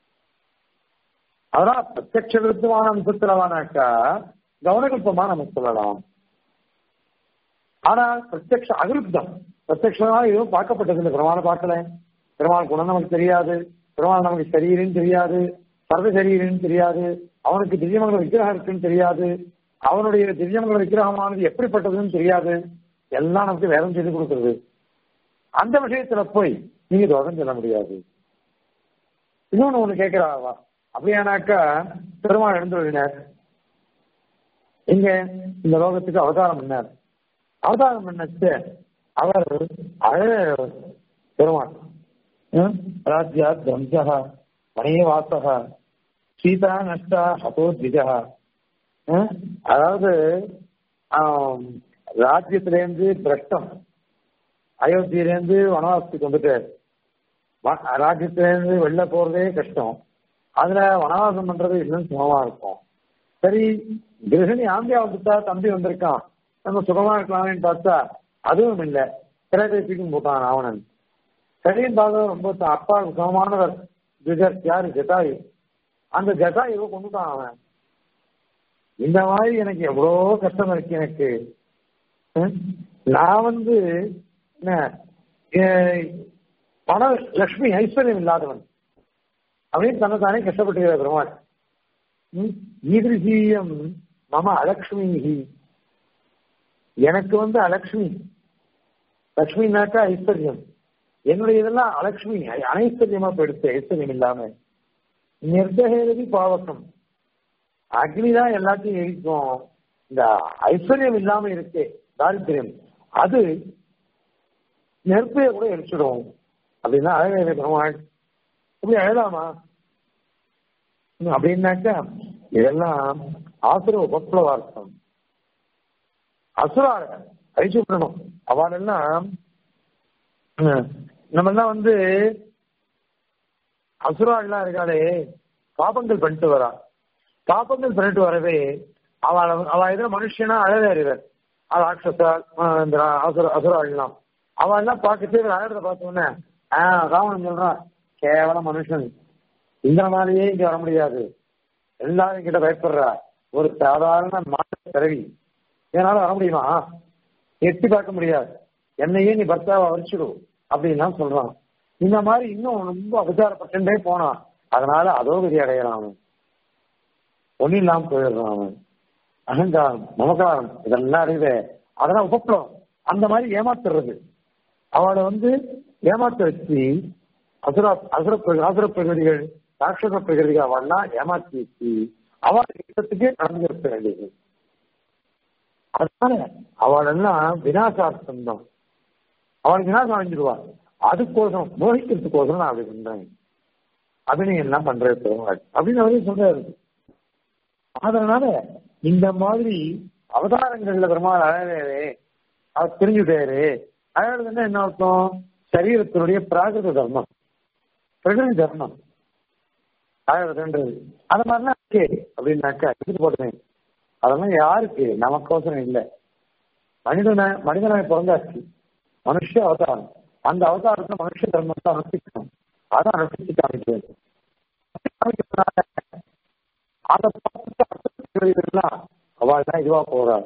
அதனால பிரத்யட்ச விருத்தமான அம்சத்துலவானாக்கா கவனகல்பமா நம்ம சொல்லலாம் ஆனால் பிரத்யக்ஷ அவிருத்தம் பிரத்யட்சமாக எதுவும் பார்க்கப்பட்டது இல்லை பெருமாள் பார்க்கல பெருமாள் குணம் நமக்கு தெரியாது பெருமாள் நமக்கு சரீரன்னு தெரியாது சர்வ சரீரன்னு தெரியாது அவனுக்கு திவ்யமங்கல விக்கிரகம் இருக்குன்னு தெரியாது அவனுடைய திவ்யமங்கல விக்கிரகமானது எப்படிப்பட்டதுன்னு தெரியாது எல்லாம் நமக்கு வேதம் செய்து கொடுக்குறது அந்த விஷயத்துல போய் நீங்க தோஷம் சொல்ல முடியாது இன்னொன்னு ஒண்ணு கேட்கிறாவா அப்படியானாக்கா பெருமாள் எழுந்து வருகிறார் இங்க இந்த லோகத்துக்கு அவதாரம் பண்ணார் அவதாரம் பண்ணச்சு அவர் அழ பெருமாள் ஹம்? ராஜ்யா தம்சா வணியவாசகா சீதா நஷ்டா ஹதோ திஜா ஹம்? அதாவது ஆம், ராஜ்யத்திலேருந்து பிரஷ்டம் அயோத்தியிலேருந்து வனவாசத்துக்கு வந்துட்டார் வ- ராஜ்யத்திலேருந்து வெளில போறதே கஷ்டம் அதுல வனவாசம் பண்றது இன்னும் சுகமா இருக்கும் சரி கிரகிணி ஆம்பியா வந்துட்டா தம்பி வந்திருக்கான் நம்ம சுகமா இருக்கலாமேன்னு பார்த்தா அதுவும் இல்லை திரைப்பேசிக்கும் போட்டான் ராவணன் சரின்னு பார்த்தா ரொம்ப த- அப்பா சுகமானவர் ஜிகர் யாரு ஜட்டாயு அந்த ஜட்டாயுவை கொண்டுட்டான் அவன் இந்த மாதிரி எனக்கு எவ்வளோ கஷ்டம் இருக்கு எனக்கு ஹம்? நான் வந்து என்ன ஏ- பண லட்சுமி ஐஸ்வர்யம் இல்லாதவன் அப்படின்னு தன்னைத்தானே கஷ்டப்பட்டுகிறார் பெருமாள் ம்? ஈதிருஷீயம் மம அலக்ஷ்மி எனக்கு வந்து அலக்ஷ்மி லக்ஷ்மினாக்கா ஐஸ்வர்யம் என்னுடைய இதெல்லாம் அலக்ஷ்மி அ- அனைஸ்வர்யமா போயிடுச்சு ஐஸ்வர்யம் இல்லாம நிர்தகேரதி பாவக்கம் அக்னி தான் எல்லாத்தையும் எரிக்கும் இந்த ஐஸ்வர்யம் இல்லாம இருக்கே தாரித்திரியம் அது நெருப்பைய கூட எரிச்சிடும் அப்படின்னா அழகே பெருமாள் இப்படி அழலாமா ம், அப்படின்னாக்கா இதெல்லாம் ஆசுர உபப்ளவார்த்தம் அசுரார அழிச்சுடணும் அவளெல்லாம் ம், நம்ம எல்லாம் வந்து அசுராள்லாம் இருக்காளே பாபங்கள் பண்ணிட்டு வரா பாபங்கள் பண்ணிட்டு வரவே அவளை அவ எதிர மனுஷனா அழகே அறிவர் அது ராட்சசா ஆஹ் இந்த அசுர அசுராள்லாம் அவன் எல்லாம் பார்க்கறது இவர் அழகிறத பார்த்தோன்னே ஆஹ் ராவணன் சொல்றான் கேவல மனுஷன் இந்த மாதிரியே இங்க வர முடியாது எல்லாரும் கிட்ட பயப்படுறா ஒரு சாதாரண மாற்ற பிறவி என்னால வர முடியுமா எட்டி பார்க்க முடியாது என்னையே நீ பர்த்தாவை வரிச்சிடும் அப்படின்னு தான் சொல்றான் இந்த மாதிரி இன்னும் ரொம்ப அபச்சாரப்பட்டுட்டே போனான் அதனால அதோ பெரிய அடையறான் அவன் ஒன்னும் இல்லாம போயிடுறான் அவன் அகங்காரம் மமகாரம் இதெல்லாம் இருக்குது அதெல்லாம் உபப்ளவம் அந்த மாதிரி ஏமாத்துறது அவளை வந்து ஏமாத்த வச்சு அசுர அசுர பிர- அசுர பிரகதிகள் ராட்சச பிரகதிகள் அவள்லாம் ஏமாத்தி வச்சு அவள் இஷ்டத்துக்கே நடந்து இருக்க வேண்டியது அதனால அவளெல்லாம் விநாசார்த்தம் தான் அவளுக்கு விநாசம் அடைஞ்சிடுவாள் அதுக்கோசரம் மோகிக்கிறதுக்கோசரம் நான் அப்படி பண்றேன் அபிநயம் எல்லாம் பண்றது பெருமாள் அப்படின்னு அவரே சொல்றாரு அதனால இந்த மாதிரி அவதாரங்கள்ல பெருமாள் அழகே அவர் தெரிஞ்சுட்டாரு அழகுன்னா என்ன அர்த்தம் சரீரத்தினுடைய பிராகிருத தர்மம் பிரகிருதி தர்மம் அழகுன்றது அது மாதிரிலாம் இருக்கு அப்படின்னாக்கா எடுத்து போட்டேன் அதெல்லாம் யாருக்கு நமக்கோசரம் இல்லை மனிதனை மனிதனாய் பிறந்தாச்சு மனுஷ அவதாரம் அந்த அவதாரத்தை மனுஷ தர்மத்தை அனுஷ்டிக்கணும் அதை அனுஷ்டிச்சு காமிக்கிறது காமிக்கிறதுனால அதை பார்த்துட்டு அவள் தான் இதுவா போறாள்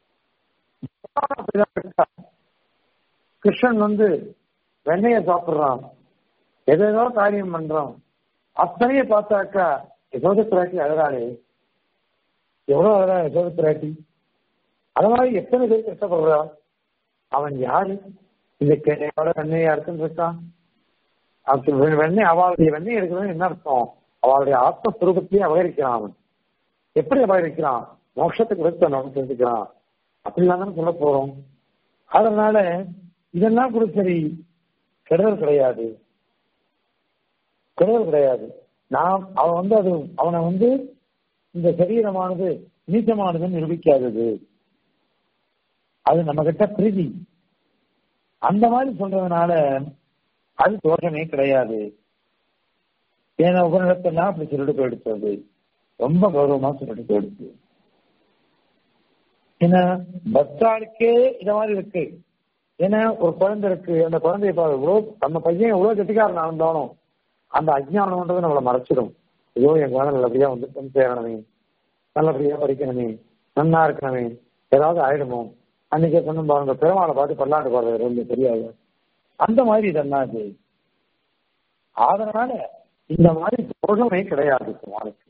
கிருஷ்ணன் வந்து வெண்ணைய சாப்பிடுறான் எதேதோ காரியம் பண்றான் அத்தனைய பார்த்தாக்கா யசோத பிராட்டி அழகாளே எவ்வளவு அழகா யசோத பிராட்டி அது மாதிரி எத்தனை பேர் கஷ்டப்படுறா அவன் யாரு இந்த கேடையோட வெண்ணையா இருக்குன்னு இருக்கான் அவனுக்கு வெ- வெண்ணெய் அவளுடைய வெண்ணெய் எடுக்கிறது என்ன அர்த்தம் அவளுடைய ஆத்மஸ்வரூபத்தையே அபகரிக்கிறான் அவன் எப்படி அபகரிக்கிறான் மோட்சத்துக்கு விருத்த நமக்கு எடுக்கிறான் அப்படிலாம் தானே சொல்ல போறோம் அதனால இதெல்லாம் கூட சரி கெடுதல் கிடையாது கெடுதல் கிடையாது நாம் அவன் வந்து அது அவனை வந்து இந்த சரீரமானது நீச்சமானதுன்னு நிரூபிக்காதது அது நம்ம கிட்ட பிரீதி அந்த மாதிரி சொல்றதுனால அது தோஷமே கிடையாது ஏன்னா உபநிடத்தெல்லாம் அப்படி சொல்லிட்டு போயிடுச்சு ரொம்ப கௌரவமா சொல்லிட்டு போயிடுச்சு ஏன்னா பக்தாளுக்கே இந்த மாதிரி இருக்கு ஏன்னா ஒரு குழந்தை இருக்கு அந்த குழந்தைய பாரு இவ்வளோ நம்ம பையன் எவ்வளவு கெட்டிக்காரன் இருந்தாலும் அந்த அஜ்ஞானம்ன்றது நம்மளை மறைச்சிடும் ஐயோ என் குழந்தை நல்லபடியா வந்து பெண் சேரணுமே நல்லபடியா படிக்கணுமே நன்னா இருக்கணுமே ஏதாவது ஆயிடுமோ அன்னைக்கே சொன்ன பாருங்க பெருமாளை பார்த்து பல்லாண்டு பாடுறது ரொம்ப தெரியாது அந்த மாதிரி இதெல்லாம் இது அதனால இந்த மாதிரி தோஷமே கிடையாது பெருமாளுக்கு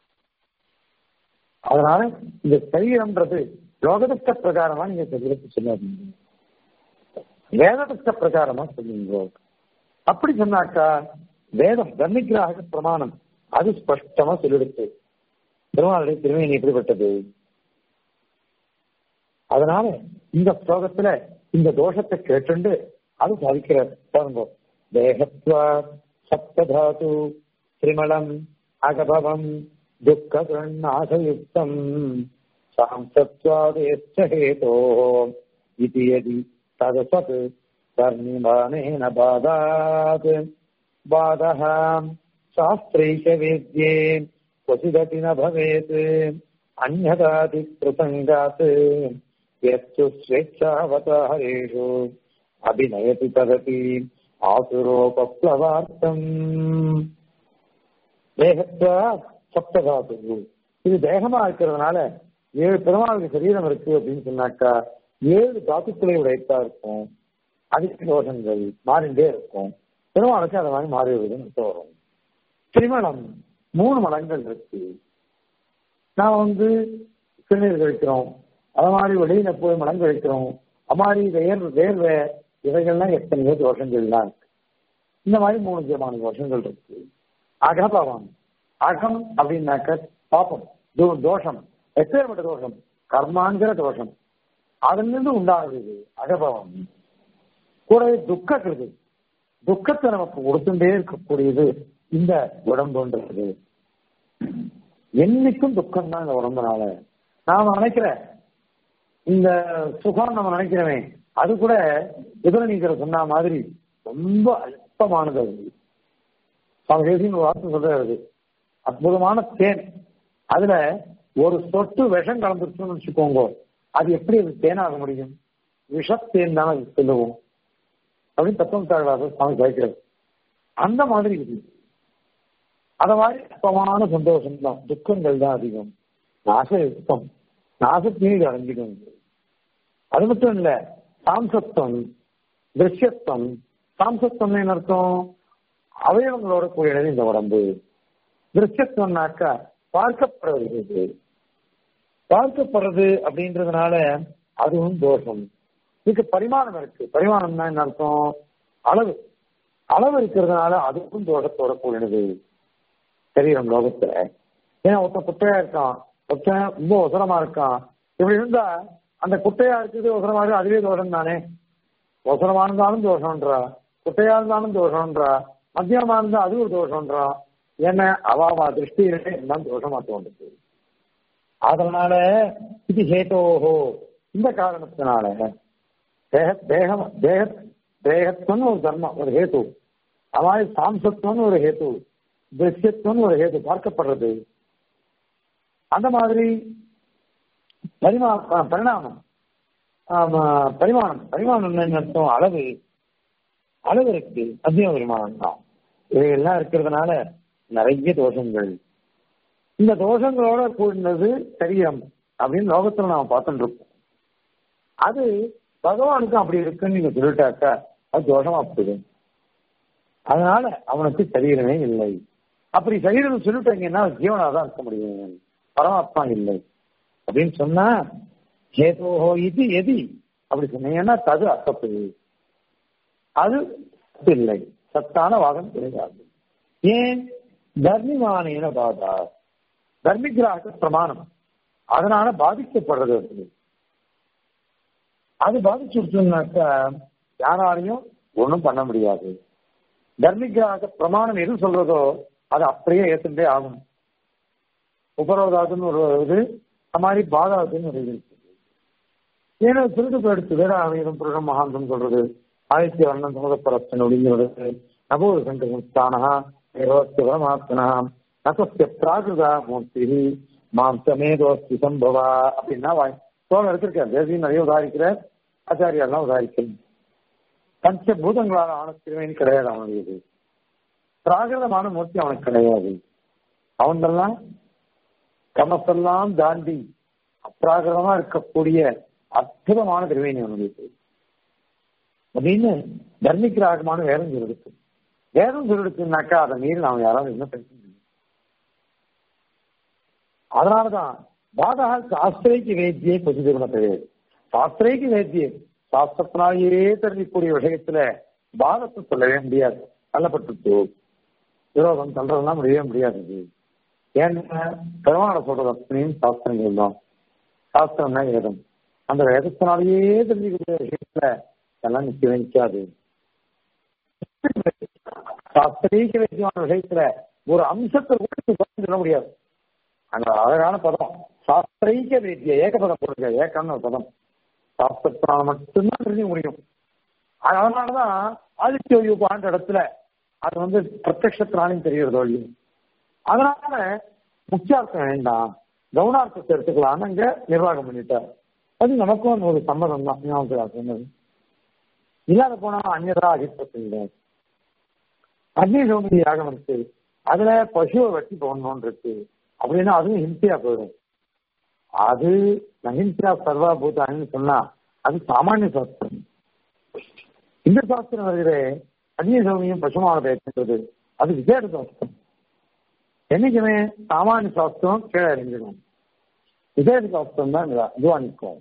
அதனால இந்த சரீரம்ன்றது யோகதிஷ்ட பிரகாரமா நீங்க சரீரத்தை சொல்லாதீங்க வேததிஷ்ட பிரகாரமா சொல்லுங்க அப்படி சொன்னாக்கா வேதம் தன்னிகிராக பிரமாணம் அது ஸ்பஷ்டமா சொல்லிடுச்சு பெருமாளுடைய திருமையை எப்படிப்பட்டது அதனால இந்த ஸ்லோகத்துல இந்த தோஷத்தை கேட்டுண்டு அது சாதிக்கிறார் பாருங்க தேகத்வா சப்ததாது திரிமலம் அகபவம் துக்கநாசயுக்தம் சாம்சத்வாதேச்ச ஹேதோ இது யதி ததசத் கர்ணிமானேன பாதாத் பாதः शास्त्रैकवेद्ये क्वचिदपि न भवेत् अन्यदाति प्रसङ्गात् यत्तु स्वेच्छावतारेषु अभिनयति तदपि ஆசுரோபப்ளவார்த்தம் தேகத்த சப்ததாது இது தேகமா இருக்கிறதுனால ஏழு பெருமாளுக்கு சரீரம் இருக்கு அப்படின்னு சொன்னாக்கா ஏழு தாத்துக்களை உடைத்தா இருக்கும் அதிக தோஷங்கள் மாறிண்டே இருக்கும் பெருமாளுக்கு அது மாதிரி மாறி வருதுன்னு வரும் திருமணம் மூணு மடங்கள் இருக்கு நான் வந்து சிறுநீர் கழிக்கிறோம் அது மாதிரி வெளியில போய் மலம் கழிக்கிறோம் அது மாதிரி வேர் வேர்வை இவைகள்லாம் எத்தனையோ தோஷங்கள்லாம் இருக்கு இந்த மாதிரி மூணு விதமான தோஷங்கள் இருக்கு அகபவம் அகம் அப்படின்னாக்க பாப்பம் தோ- தோஷம் எப்பேற்பட்ட தோஷம் கர்மாங்கிற தோஷம் அதிலிருந்து உண்டாகுது அகபவம் கூடவே துக்க கிருதி துக்கத்தை நமக்கு கொடுத்துட்டே இருக்கக்கூடியது இந்த உடம்புன்றது என்னைக்கும் துக்கம் தான் இந்த உடம்புனால நாம நினைக்கிற இந்த சுகம் நம்ம நினைக்கிறோமே அது கூட எதிர நீக்கிற சொன்ன மாதிரி ரொம்ப அல்பமானது அது சுவாமி தேசியம் ஒரு வார்த்தை சொல்றாரு அற்புதமான தேன் அதுல ஒரு சொட்டு விஷம் கலந்துருச்சுன்னு வச்சுக்கோங்க அது எப்படி அது தேனாக முடியும் விஷத்தேன் தானே அது சொல்லுவோம் அப்படின்னு தத்துவம் தாழ்வாக சுவாமி கேட்கிறது அந்த மாதிரி இது அத மாதிரி அற்பமான சந்தோஷம் தான் துக்கங்கள் தான் அதிகம் நாச யுத்தம் நாசத்தையும் அடைஞ்சிடும் அது மட்டும் இல்ல சாம்சத்துவம் திருஷ்யத்துவம் சாம்சத்துவம் என்ன அர்த்தம் அவயவங்களோட கூடியது இந்த உடம்பு திருஷ்யத்துவம்னாக்கா பார்க்கப்படுறது பார்க்கப்படுறது அப்படின்றதுனால அதுவும் தோஷம் இதுக்கு பரிமாணம் இருக்கு பரிமாணம்னா என்ன அர்த்தம் அளவு அளவு இருக்கிறதுனால அதுவும் தோஷத்தோட கூடினது சரீரம் லோகத்துல ஏன்னா ஒருத்தன் குட்டையா இருக்கான் ஒருத்தன் ரொம்ப ஒசரமா இருக்கான் இப்படி இருந்தா அந்த குட்டையா இருக்குது ஒசரமா இருக்கு அதுவே தோஷம் தானே ஒசரமா இருந்தாலும் தோஷம்ன்றா குட்டையா இருந்தாலும் தோஷம்ன்றா மத்தியமா இருந்தா அது ஒரு தோஷம்ன்றா என்ன அவாவா திருஷ்டியிலே எல்லாம் தோஷமா தோன்றுது அதனால இது ஹேதோஹோ இந்த காரணத்தினால தேக தேகம் தேக தேகத்துவம்னு ஒரு தர்மம் ஒரு ஹேத்து அது மாதிரி சாம்சத்துவம்னு ஒரு ஹேத்து திருஷ்யத்துவம்னு ஒரு ஹேத்து பார்க்கப்படுறது அந்த மாதிரி பரிமா பரிணாமம் ஆமா, பரிமாணம் பரிமாணம் என்ன அர்த்தம் அளவு அளவு இருக்கு மத்திய பரிமாணம் தான் இவையெல்லாம் இருக்கிறதுனால நிறைய தோஷங்கள் இந்த தோஷங்களோட கூடினது சரீரம் அப்படின்னு லோகத்துல நாம பார்த்துட்டு இருக்கோம் அது பகவானுக்கும் அப்படி இருக்குன்னு நீங்க சொல்லிட்டாக்கா அது தோஷமா போயிடும் அதனால அவனுக்கு சரீரமே இல்லை அப்படி சரீரம் சொல்லிட்டாங்கன்னா ஜீவனா தான் இருக்க முடியும் பரமாத்மா இல்லை அப்படின்னு சொன்னா ஹேதோஹோ இது எதி அப்படி சொன்னீங்கன்னா தது அசத்து அது சத்து இல்லை சத்தான வாதம் கிடையாது ஏன் தர்மிமானேன பாதா தர்மிகிராக பிரமாணம் அதனால பாதிக்கப்படுறது அது அது பாதிச்சுடுச்சுனாக்கா யாராலையும் ஒண்ணும் பண்ண முடியாது தர்மிகிராக பிரமாணம் எது சொல்றதோ அது அப்படியே ஏத்துட்டே ஆகும் உபரோதாதுன்னு ஒரு இது அது மாதிரி பாதாதுன்னு ஒரு இது இருக்குது ஏன்னா திருட்டு போயிடுச்சு வேற ஆலயம் புருஷம் மகாந்தம் சொல்றது ஆதித்ய வர்ணம் சமுதப்பரஸ்தன் அப்படிங்கிறது நபோத சங்கஸ்தானா ஏவஸ்ய பரமாத்மனா நசஸ்ய பிராகிருதா மூர்த்தி மாம் சமேதோஸ்தி சம்பவா அப்படின்னா வாய் சோழர் எடுத்திருக்கார் தேசியம் நிறைய உதாரிக்கிறார் ஆச்சாரியார்லாம் உதாரிக்கிறேன் பஞ்சபூதங்களால் ஆன திருவேணி கிடையாது அவனுடையது பிராகிருதமான மூர்த்தி அவனுக்கு கிடையாது அவன்கெல்லாம் கமசெல்லாம் தாண்டி அப்ராகிரதமா இருக்கக்கூடிய அற்புதமான திருவேணி அவனுடையது அப்படின்னு தர்மிக்கிராகமான வேதம் சொல்லிடுச்சு வேதம் சொல்லிடுச்சுனாக்கா அதை மீறி நாம் யாராவது என்ன பேச முடியும் அதனாலதான் பாதா சாஸ்திரைக்கு வேத்தியே பொதுதிருமண கிடையாது சாஸ்திரைக்கு வேத்தியே சாஸ்திரத்தினாலேயே தெரிவிக்கக்கூடிய விஷயத்துல பாதத்தை சொல்லவே முடியாது தள்ளப்பட்டு விரோதம் தள்ளுறதுலாம் முடியவே முடியாது இது. ஏன்னா பெருமாளை சொல்றது அத்தனையும் சாஸ்திரங்கள் தான் சாஸ்திரம்னா வேதம் அந்த வேதத்தினாலேயே தெரிஞ்சுக்கக்கூடிய விஷயத்துல இதெல்லாம் நிச்சயமே நிற்காது சாஸ்திரீக விஷயமான விஷயத்துல ஒரு அம்சத்தை கூட சொல்ல முடியாது அந்த அழகான பதம் சாஸ்திரைக்க வேத்திய ஏகபதம் போடுங்க ஏக்கம்னு ஒரு பதம் சாஸ்திரத்தினால மட்டும்தான் தெரிஞ்சுக்க முடியும் அதனாலதான் ஆதித்ய யூபான்ற இடத்துல அது வந்து பிரத்யத்தினாலையும் தெரிகிறது வழி அதனால முக்கியார்த்தம் வேண்டாம் கவுனார்த்தத்தை எடுத்துக்கலாம்னு அங்க நிர்வாகம் பண்ணிட்டார் அது நமக்கும் ஒரு சம்மதம் தான் ஞாபகம் சொன்னது இல்லாத போனா அந்நதா அகிப்பத்தில்லை அக்னி சௌந்தரி யாகம் இருக்கு அதுல பசுவை வெட்டி போடணும்னு இருக்கு அப்படின்னா அதுவும் ஹிம்சையா போயிடும் அது நகிம்சா சர்வா பூதான்னு சொன்னா அது சாமானிய சாஸ்திரம் இந்த சாஸ்திரம் வருகிற அக்னி சௌமியம் பசுமான பேசுறது அது விசேட சாஸ்திரம் என்னைக்குமே சாமானிய சாஸ்திரம் கீழே அறிஞ்சிடும் விசேட சாஸ்திரம் தான் இதுவா நிற்கும்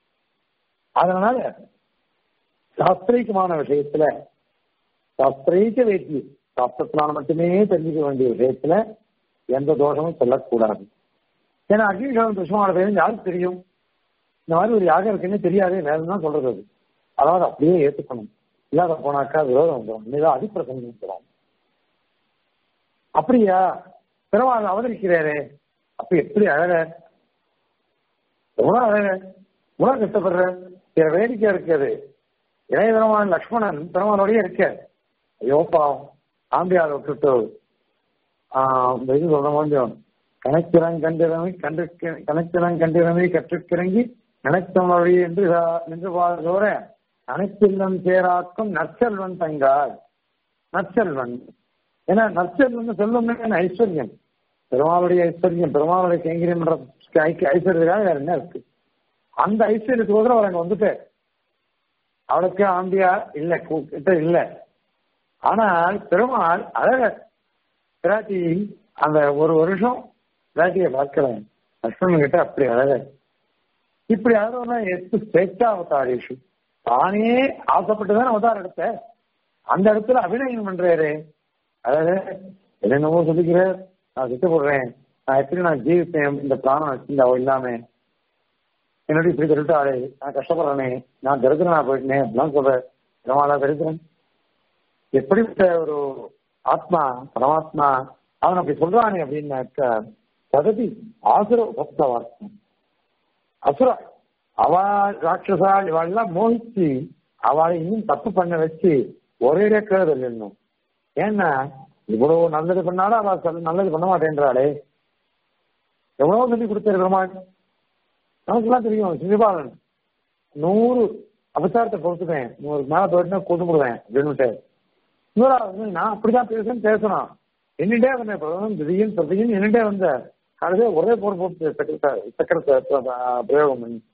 அதனால சாஸ்திரிகமான விஷயத்துல சாஸ்திரீக வேட்டி சாஸ்திரத்தினால மட்டுமே தெரிஞ்சுக்க வேண்டிய விஷயத்துல எந்த தோஷமும் சொல்லக்கூடாது ஏன்னா அக்னிகாலம் துஷ்மான பேரும் யாருக்கு தெரியும் இந்த மாதிரி ஒரு யாகம் இருக்குன்னு தெரியாதே வேணும் தான் சொல்றது அது அதாவது அப்படியே ஏத்துக்கணும் இல்லாத போனாக்கா விரோதம் வந்துடும் இன்னைதான் அதிப்பிரசங்கம் சொல்லுவோம் அப்படியா பெருமாள் அவதரிக்கிறாரே அப்ப எப்படி அழக எவ்வளவு அழக உணவு கஷ்டப்படுற சில வேடிக்கையா இருக்காது இளைய பெருமான் லக்ஷ்மணன் பெருமானோடய இருக்க ஐயோ பாவம் ஆம்பியார் விட்டுட்டு இந்த இது சொல்ற கொஞ்சம் கணக்கிறன் கண்டிறமை கண்டு கணக்கிறன் கண்டிறமை கற்றுக்கிறங்கி நினைத்தவழி என்று என்று பாடுகிற அனைத்தில்லம் சேராக்கும் நற்செல்வன் தங்காய் நற்செல்வன் ஏன்னா நற்செல்வன் செல்வம் ஐஸ்வர்யம் பெருமாளுடைய ஐஸ்வர்யம் பெருமாளுடைய கைங்கரியம் ஐஸ்வர்யத்துக்காக வேற என்ன இருக்கு அந்த ஐஸ்வர்யத்துக்கு அவர் அங்க வந்துட்டு அவளுக்கு ஆம்பியா இல்ல கிட்ட இல்ல ஆனால் பெருமாள் அழக பிராட்டி அந்த ஒரு வருஷம் பிராட்டியை பார்க்கிறேன் லட்சுமணன் கிட்ட அப்படி அழக இப்படி அழகா எத்து ஸ்வேச்சா அவதாரேஷு தானே ஆசைப்பட்டுதான் அவதாரம் எடுத்த அந்த இடத்துல அபிநயம் பண்றாரு அதாவது என்னென்னவோ சொல்லிக்கிறார் நான் விட்டு போடுறேன் நான் எப்படி நான் ஜீவிப்பேன் இந்த பிராணம் வச்சிருந்தா இல்லாம என்னோட இப்படி திருட்டாளே நான் கஷ்டப்படுறேனே நான் தரித்திரனா போயிட்டேன் அப்படிலாம் சொல்றேன் பிரமாதா தரித்திரன் எப்படிப்பட்ட ஒரு ஆத்மா பரமாத்மா அவன் அப்படி சொல்றானே அப்படின்னாக்க பதவி ஆசுர பக்த வார்த்தை அசுரா அவ ராட்சசா இவாள்லாம் மோகிச்சு அவளை இன்னும் தப்பு பண்ண வச்சு ஒரே கேடுதல் இன்னும் ஏன்னா இவ்வளவு நல்லது பண்ணாலும் அவ நல்லது பண்ண மாட்டேன்றாளே எவ்வளவு சொல்லி கொடுத்தாரு பெருமாள் நமக்குலாம் தெரியும் சிவபாலன் நூறு அபசாரத்தை பொறுத்துப்பேன் நூறு மேல போயிட்டுனா கூட்டுப்படுவேன் அப்படின்னுட்டு நூறாவது நான் அப்படிதான் பேசுன்னு பேசணும் என்னிட்டே வந்தேன் பிரதமன் திடீர்னு பிரதியும் என்னிட்டே வந்த கடைசியாக ஒரே போர் போட்டு சக்கரத்தை சக்கரத்தை பிரயோகம் பண்ணி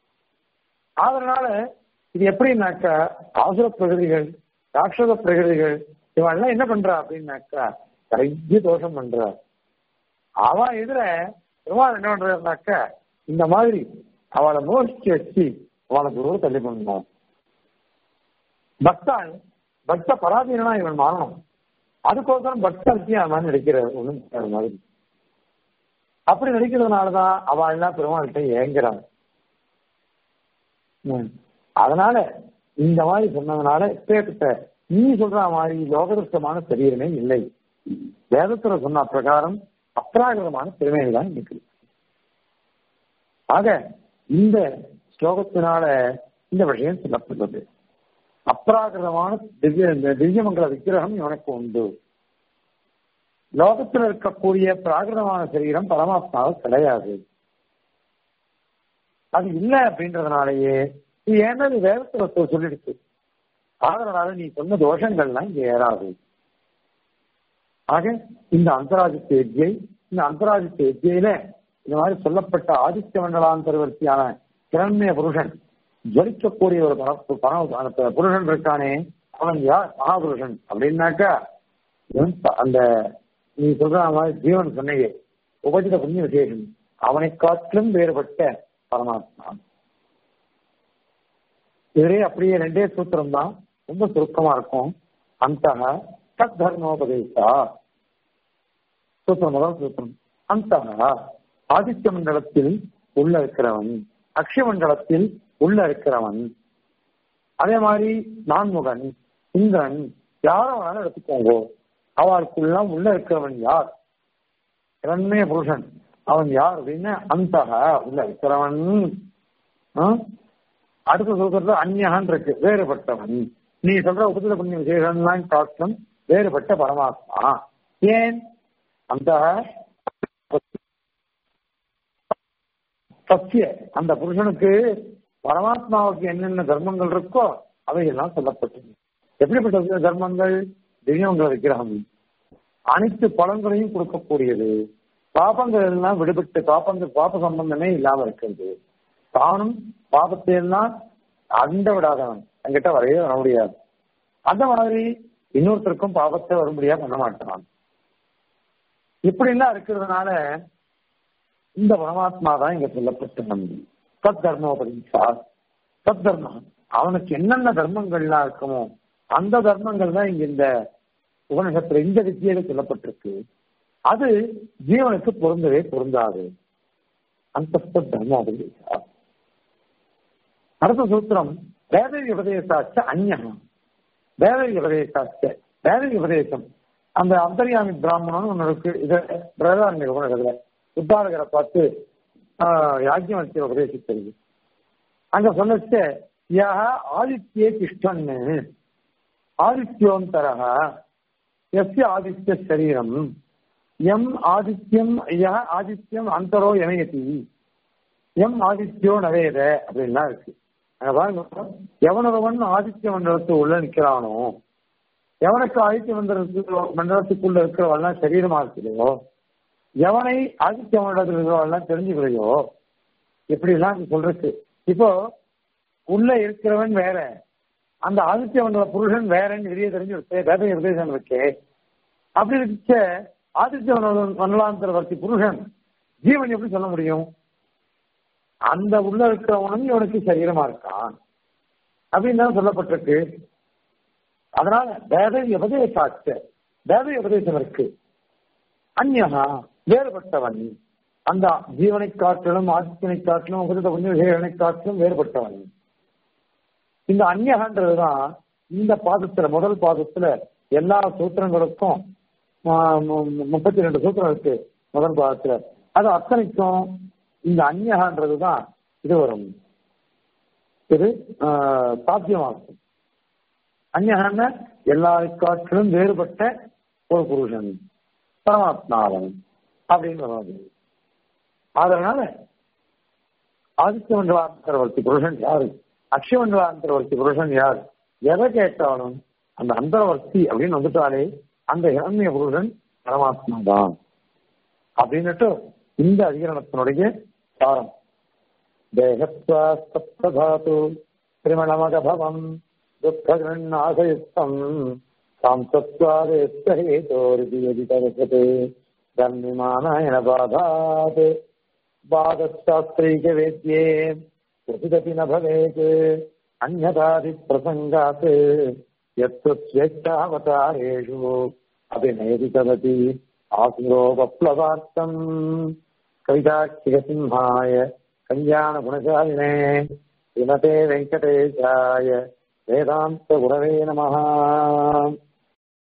அதனால இது எப்படின்னாக்கா அவசர பிரகதிகள் ராட்சத பிரகதிகள் இவெல்லாம் என்ன பண்றா அப்படின்னாக்கா நிறைய தோஷம் பண்றா அவ எதிர பெருமாள் என்ன பண்றாருனாக்கா இந்த மாதிரி அவளை மோசிச்சு வச்சு அவளுக்கு ஒரு தள்ளி பண்ணணும் பக்தான் பக்த பராதீனா இவன் மாறணும் அதுக்கோசரம் பக்த அவன் நடிக்கிற ஒண்ணு மாதிரி அப்படி நடிக்கிறதுனாலதான் அவள் எல்லாம் பெருமாள்கிட்ட ஏங்குறாங்க அதனால இந்த மாதிரி சொன்னதுனால இப்பேற்பட்ட நீ சொல்ற மாதிரி லோகதர்ஷமான சரீரமே இல்லை வேதத்துல சொன்ன பிரகாரம் அப்ராகிரமான திறமையை தான் இருக்குது ஆக இந்த ஸ்லோகத்தினால இந்த விஷயம் சொல்லப்பட்டது அப்ராகிருதமான திவ்ய இந்த திவ்யமங்கல விக்கிரகம் இவனுக்கு உண்டு லோகத்தில் இருக்கக்கூடிய பிராகிருதமான சரீரம் பரமாத்மாவுக்கு கிடையாது அது இல்லை அப்படின்றதுனாலேயே இது ஏன்னா நீ வேதத்துல சொல்லிடுச்சு அதனால நீ சொன்ன தோஷங்கள்லாம் இங்க ஏறாது ஆக இந்த அந்தராஜித்த வித்தியை இந்த அந்தராஜித்த வித்தியில இந்த மாதிரி சொல்லப்பட்ட ஆதித்ய மண்டலாந்தரவர்த்தியான கிரண்ய புருஷன் ஜலிக்கக்கூடிய ஒரு பரம புருஷன் இருக்கானே அவன் யார் மகாபுருஷன் அப்படின்னாக்கா அந்த நீ சொல்ற மாதிரி ஜீவன் சொன்னீங்க உபஜித புண்ணிய விசேஷன் அவனை காட்டிலும் வேறுபட்ட பரமாத்மா இதுவே அப்படியே ரெண்டே சூத்திரம் தான் ரொம்ப சுருக்கமா இருக்கும் அந்த தத் தர்மோபதேசா சூத்திரம் முதல் சூத்திரம் அந்த ஆதித்ய மண்டலத்தில் உள்ள இருக்கிறவன் அக்ஷமண்டலத்தில் உள்ள இருக்கிறவன் அதே மாதிரி நான்முகன் இந்திரன் யார வேணாலும் எடுத்துக்கோங்க அவளுக்குள்ளாம் உள்ள இருக்கிறவன் யார் இரண்மைய புருஷன் அவன் யார் அப்படின்னு அந்த உள்ள இருக்கிறவன் ஆ? அடுத்த சொல்றது அந்யகன் இருக்கு வேறுபட்டவன் நீ சொல்ற உபதில புண்ணிய விசேஷன்லாம் காட்டும் வேறுபட்ட பரமாத்மா ஏன் அந்த சத்திய அந்த புருஷனுக்கு பரமாத்மாவுக்கு என்னென்ன தர்மங்கள் இருக்கோ அவையெல்லாம் சொல்லப்பட்டது எப்படிப்பட்ட தர்மங்கள் தெய்வங்கள் விக்கிரகம் அனைத்து பலன்களையும் கொடுக்கக்கூடியது பாபங்கள் எல்லாம் விடுபட்டு பாப்பங்கள் பாப சம்பந்தமே இல்லாம இருக்கிறது தானும் பாபத்தை எல்லாம் அண்ட விடாதவன் என்கிட்ட வரவே வர முடியாது அந்த மாதிரி இன்னொருத்தருக்கும் பாபத்தை வரும்படியா பண்ண மாட்டான் இப்படி எல்லாம் இருக்கிறதுனால இந்த பரமாத்மா தான் இங்க சொல்லப்பட்ட நம்பி சத் தர்மோபதீசா சத் தர்மம் அவனுக்கு என்னென்ன தர்மங்கள்லாம் இருக்குமோ அந்த தர்மங்கள் தான் இங்க இந்த உபநிஷத்துல இந்த வித்தியில சொல்லப்பட்டிருக்கு அது ஜீவனுக்கு பொருந்தவே பொருந்தாது அந்த தர்மோபதீசா அடுத்த சூத்திரம் வேத உபதேசாச்ச அந்நகம் வேத உபதேசாச்ச வேத உபதேசம் அந்த அந்தர்யாமி பிராமணன் ஒன்று இருக்கு இது பிரதாரண்ய உபநிடத்துல உத்தாரகரை பார்த்து யாக்கியவர்த்தி உபதேசிக்கிறது அங்க சொல்லச்ச யா ஆதித்யே கிருஷ்ணன்னு ஆதித்யோந்தரக எஸ்ய ஆதித்ய சரீரம் எம் ஆதித்யம் யா ஆதித்யம் அந்தரோ இணையத்தி எம் ஆதித்யோ நவேத அப்படின்லாம் இருக்கு அங்க பாருங்க எவனொருவன் ஆதித்ய மண்டலத்து உள்ள நிக்கிறானோ எவனுக்கு ஆதித்ய மண்டலத்துக்கு மண்டலத்துக்குள்ள இருக்கிறவெல்லாம் சரீரமா இருக்குதோ எவனை ஆதித்ய மண்டலத்தில் இருக்கிறவெல்லாம் தெரிஞ்சுக்கலையோ இப்படி எல்லாம் சொல்றது இப்போ உள்ள இருக்கிறவன் வேற அந்த ஆதித்ய மண்டல புருஷன் வேறன்னு வெளியே தெரிஞ்சு வேத உபதேசம் இருக்கே அப்படி இருக்க ஆதித்ய மண்டல மண்டலாந்தரவர்த்தி புருஷன் ஜீவன் எப்படி சொல்ல முடியும் அந்த உள்ள இருக்கிறவனும் இவனுக்கு சரீரமா இருக்கான் அப்படின்னு தான் சொல்லப்பட்டிருக்கு அதனால வேத உபதேசாச்ச வேத உபதேசம் இருக்கு அந்நகா வேறுபட்டவன் அந்த ஜீவனை காட்டிலும் ஆதித்யனை காட்டிலும் உகந்த புண்ணியனை காட்டிலும் வேறுபட்டவன் இந்த அந்நகன்றதுதான் இந்த பாதத்துல முதல் பாதத்துல எல்லா சூத்திரங்களுக்கும் முப்பத்தி ரெண்டு சூத்திரம் இருக்கு முதல் பாதத்துல அது அத்தனைக்கும் இந்த அந்நகன்றதுதான் இது வரும் இது சாத்தியமாகும் அந்நகன எல்லா காற்றிலும் வேறுபட்ட ஒரு புருஷன் பரமாத்மாவன் அப்படின்னு வருவது அதனால ஆதித்ய மண்டலாந்தரவர்த்தி புருஷன் யாரு அக்ஷய மண்டலாந்தரவர்த்தி புருஷன் யார் எதை கேட்டாலும் அந்த அந்தரவர்த்தி அப்படின்னு வந்துட்டாலே அந்த இரண்ய புருஷன் பரமாத்மா தான் அப்படின்னுட்டு இந்த அதிகரணத்தினுடைய சாரம் தேகத்வாஸ்தாத்து திரிமணமகபவம் துக்ககிருண்ணாசயுக்தம் சாம்சத்வாதேத்தேதோரிதியதிதவசதே தன்விமானாயன பாதாத் பாதசாஸ்திரைகவேத்யே क्वचिदपि न भवेत् अन्यथादिप्रसङ्गात् यत्तु स्वेच्छावतारेषु अभिनयति तदपि आसुरोपप्लवार्थम् कविताक्षिकसिंहाय कल्याणगुणशालिने श्रीमते वेङ्कटेशाय वेदान्तगुरवे नमः